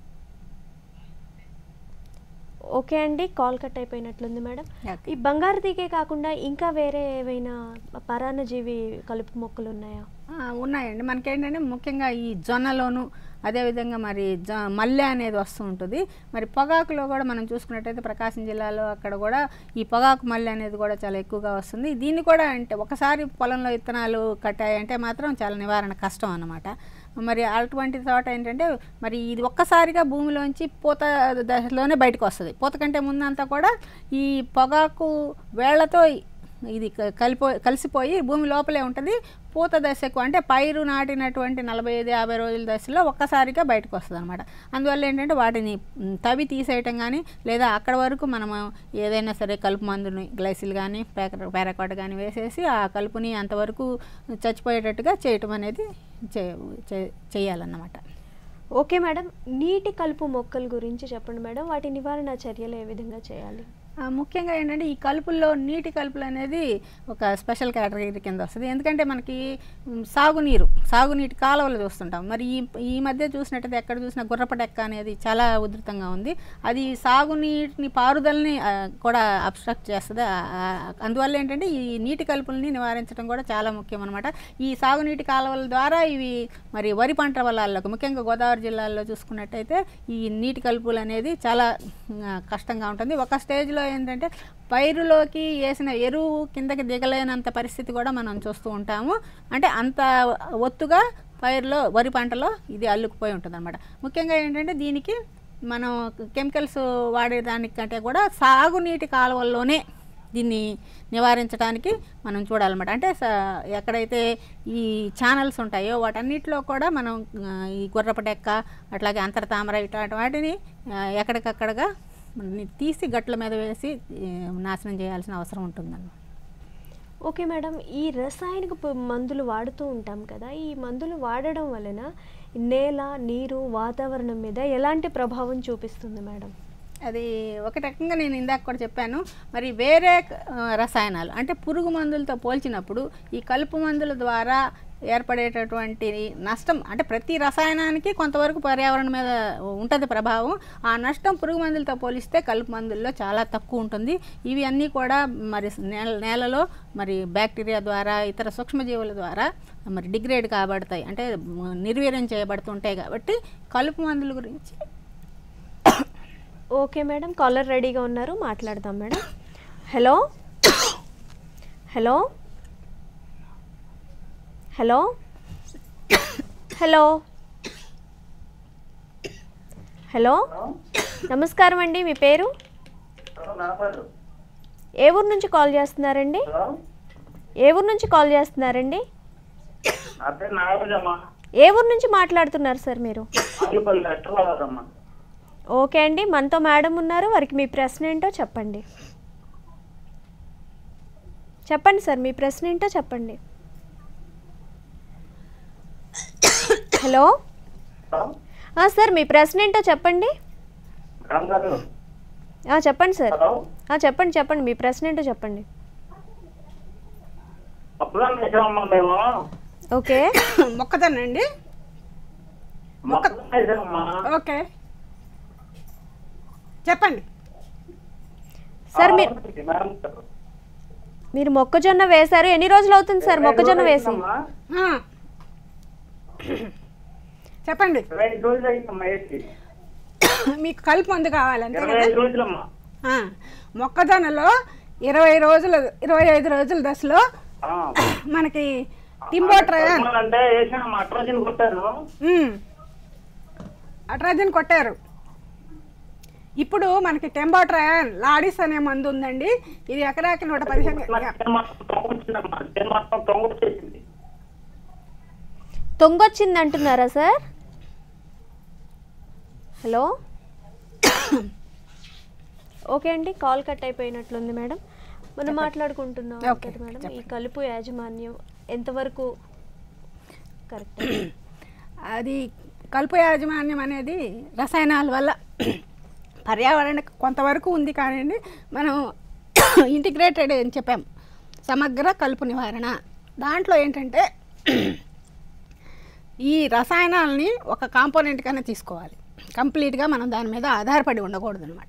ఓకే అండి కాల్ కట్ అయిపోయినట్లుంది మేడం ఈ బంగారు తీగే కాకుండా ఇంకా వేరే ఏవైనా పరాన్నజీవి కలుపు మొక్కలు ఉన్నాయా ఆ, ఉన్నాయండి మనకేంటంటే ముఖ్యంగా ఈ జొన్నలోను అదేవిధంగా మరి జ మల్లె అనేది వస్తూ ఉంటుంది మరి పొగాకులో కూడా మనం చూసుకున్నట్టయితే ప్రకాశం జిల్లాలో అక్కడ కూడా ఈ పొగాకు మల్లె అనేది కూడా చాలా ఎక్కువగా వస్తుంది దీన్ని కూడా అంటే ఒకసారి పొలంలో విత్తనాలు కట్టాయంటే మాత్రం చాలా నివారణ కష్టం అన్నమాట మరి అటువంటి చోట ఏంటంటే మరి ఇది ఒక్కసారిగా భూమిలోంచి పూత దశలోనే బయటకు వస్తుంది పూత కంటే ముందంతా కూడా ఈ పొగాకు వేళ్లతో ఇది క- కలిపో కలిసిపోయి భూమి లోపలే ఉంటుంది పూత దశకు అంటే పైరు నాటినటువంటి నలభై ఐదు యాభై రోజుల దశలో ఒక్కసారిగా బయటకు వస్తుంది అనమాట అందువల్ల ఏంటంటే వాటిని మ్, తవ్వి తీసేయటం కానీ లేదా అక్కడ వరకు మనము ఏదైనా సరే కలుపు మందుని గ్లైసిల్ కానీ పారాకాట్ కానీ వేసేసి ఆ కలుపుని అంతవరకు చచ్చిపోయేటట్టుగా చేయటం అనేది చే చే- చేయాలన్నమాట ఓకే మేడం నీటి కలుపు మొక్కల గురించి చెప్పండి మేడం వాటి నివారణ చర్యలు ఏ విధంగా చేయాలి ఆ, ముఖ్యంగా ఏంటంటే ఈ కలుపుల్లో నీటి కలుపులు అనేది ఒక స్పెషల్ కేటగిరీ కింద వస్తుంది ఎందుకంటే మనకి మ్, సాగునీరు సాగునీటి కాలువలు చూస్తుంటాం మరి ఈ ఈ మధ్య చూసినట్టయితే ఎక్కడ చూసినా గుర్రపటెక్క అనేది చాలా ఉధృతంగా ఉంది అది సాగునీటిని పారుదలని ఆ, కూడా అబ్స్ట్రక్ట్ చేస్తుంది ఆ, ఆ, అందువల్ల ఏంటంటే ఈ నీటి కలుపుల్ని నివారించడం కూడా చాలా ముఖ్యం అనమాట ఈ సాగునీటి కాలువల ద్వారా ఇవి మరి వరి పంట పొలాల్లోకి ముఖ్యంగా గోదావరి జిల్లాల్లో చూసుకున్నట్టయితే ఈ నీటి కలుపులు అనేది చాలా ఆ, కష్టంగా ఉంటుంది ఒక స్టేజ్లో ఏంటంటే పైరులోకి వేసిన ఎరువు కిందకి దిగలేనంత పరిస్థితి కూడా మనం చూస్తూ ఉంటాము అంటే అంత ఒత్తుగా పైరులో వరి పంటలో ఇది అల్లుకుపోయి ఉంటుంది అనమాట ముఖ్యంగా ఏంటంటే దీనికి మనం కెమికల్స్ వాడేదానికంటే కూడా సాగునీటి కాలువల్లోనే దీన్ని నివారించడానికి మనం చూడాలన్నమాట అంటే స- ఎక్కడైతే ఈ ఛానల్స్ ఉంటాయో వాటన్నిటిలో కూడా మనం ఆ, ఈ గుర్రపటెక్క అట్లాగే అంతర్తామర ఇట్లాంటి వాటిని ఆ, ఎక్కడికక్కడగా మనని తీసి గట్ల మీద వేసి ఆ, నాశనం చేయాల్సిన అవసరం ఉంటుందన్నమాట ఓకే మేడం ఈ రసాయనిక ప- మందులు వాడుతూ ఉంటాం కదా ఈ మందులు వాడడం వలన నేల నీరు వాతావరణం మీద ఎలాంటి ప్రభావం చూపిస్తుంది మేడం అది ఒక రకంగా నేను ఇందాక కూడా చెప్పాను మరి వేరే ఆ, రసాయనాలు అంటే పురుగు మందులతో పోల్చినప్పుడు ఈ కలుపు మందుల ద్వారా ఏర్పడేటటువంటి నష్టం అంటే ప్రతి రసాయనానికి కొంతవరకు పర్యావరణం మీద ఉంటుంది ప్రభావం ఆ నష్టం పురుగు మందులతో పోలిస్తే కలుపు మందుల్లో చాలా తక్కువ ఉంటుంది ఇవి అన్నీ కూడా మరి నేల నేలలో మరి బ్యాక్టీరియా ద్వారా ఇతర సూక్ష్మజీవుల ద్వారా మరి డిగ్రేడ్ కాబడతాయి అంటే మ, నిర్వీర్యం చేయబడుతుంటాయి కాబట్టి కలుపు మందుల గురించి ఓకే మేడం కాలర్ రెడీగా ఉన్నారు మాట్లాడదాం madam hello hello hello hello hello నమస్కారం అండి మీ పేరు ఏ ఊరు నుంచి కాల్ చేస్తున్నారండి ఏ ఊరు నుంచి కాల్ చేస్తున్నారండి అదే నాగరాజమ్మా ఏ ఊరు నుంచి మాట్లాడుతున్నారు సార్ మీరు ఆలుపల్లి ఎట్టవాదమ్మా ఓకే అండి మనతో మేడం ఉన్నారు వారికి మీ ప్రశ్న ఏంటో చెప్పండి చెప్పండి సార్ మీ ప్రశ్న ఏంటో చెప్పండి హలో ఆ, సార్ మీ ప్రశ్న ఏంటో చెప్పండి మేడం గారు ఆ, చెప్పండి సార్ ఆ, చెప్పండి చెప్పండి మీ ప్రశ్న ఏంటో చెప్పండి అప్పుదాన్ని వేసామమ్మా మేము ఓకే మొక్కదనండి మొక్కజొన్న వేసామమ్మా ఓకే చెప్పండి సార్ మీరు మీరు మొక్కజొన్న వేశారు ఎన్ని రోజులు అవుతుంది సార్ మొక్కజొన్న వేసి ఆ. చెప్పండి ఐదు రోజులు అయిందమ్మా వేసి మీకు కలుపు మందు కావాలంతే ఇరవై కదా ఐదు రోజులమ్మా ఆ, మొక్కజొన్నలో ఇరవై రోజులు ఇరవై ఐదు రోజుల దశలో మనకి టింబోట్రయాన్ అంటే వేసాను అట్రాజిన్ కొట్టాను అట్రాజిన్ కొట్టారు ఇప్పుడు మనకి టెంబోట్రయాన్ లాడిస్ అనే మందు ఉందండి ఇది ఎకరాకి నూట పదిహేను తొంగొచ్చింది అంటున్నారా సార్ హలో ఓకే అండి కాల్ కట్ అయిపోయినట్లుంది మేడం మనం మాట్లాడుకుంటున్నాం ఓకే, కదా మేడం ఈ కలుపు యాజమాన్యం ఎంతవరకు కరెక్ట్ అది కలుపు యాజమాన్యం అనేది రసాయనాల వల్ల పర్యావరణకు కొంతవరకు ఉంది కానివ్వండి మనం ఇంటిగ్రేటెడ్ అని చెప్పాం సమగ్ర కలుపు నివారణ దాంట్లో ఏంటంటే ఈ రసాయనాలని ఒక కాంపోనెంట్ కన్నా తీసుకోవాలి కంప్లీట్గా మనం దాని మీద ఆధారపడి ఉండకూడదు అనమాట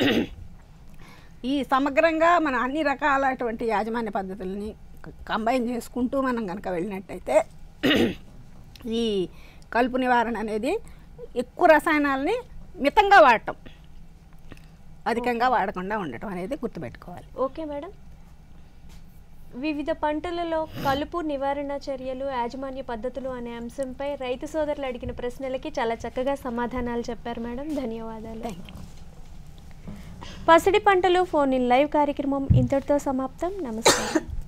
ఈ సమగ్రంగా మనం అన్ని రకాలటువంటి యాజమాన్య పద్ధతులని కంబైన్ చేసుకుంటూ మనం కనుక వెళ్ళినట్టయితే ఈ కలుపు నివారణ అనేది ఎక్కువ రసాయనాలని మితంగా వాడటం అధికంగా వాడకుండా ఉండటం అనేది గుర్తుపెట్టుకోవాలి ఓకే మేడం వివిధ పంటలలో కలుపు నివారణ చర్యలు యాజమాన్య పద్ధతులు అనే అంశంపై రైతు సోదరులు అడిగిన ప్రశ్నలకి చాలా చక్కగా సమాధానాలు చెప్పారు మేడం ధన్యవాదాలు పసిడి పంటలు ఫోన్ ఇన్ లైవ్ కార్యక్రమం ఇంతటితో సమాప్తం నమస్కారం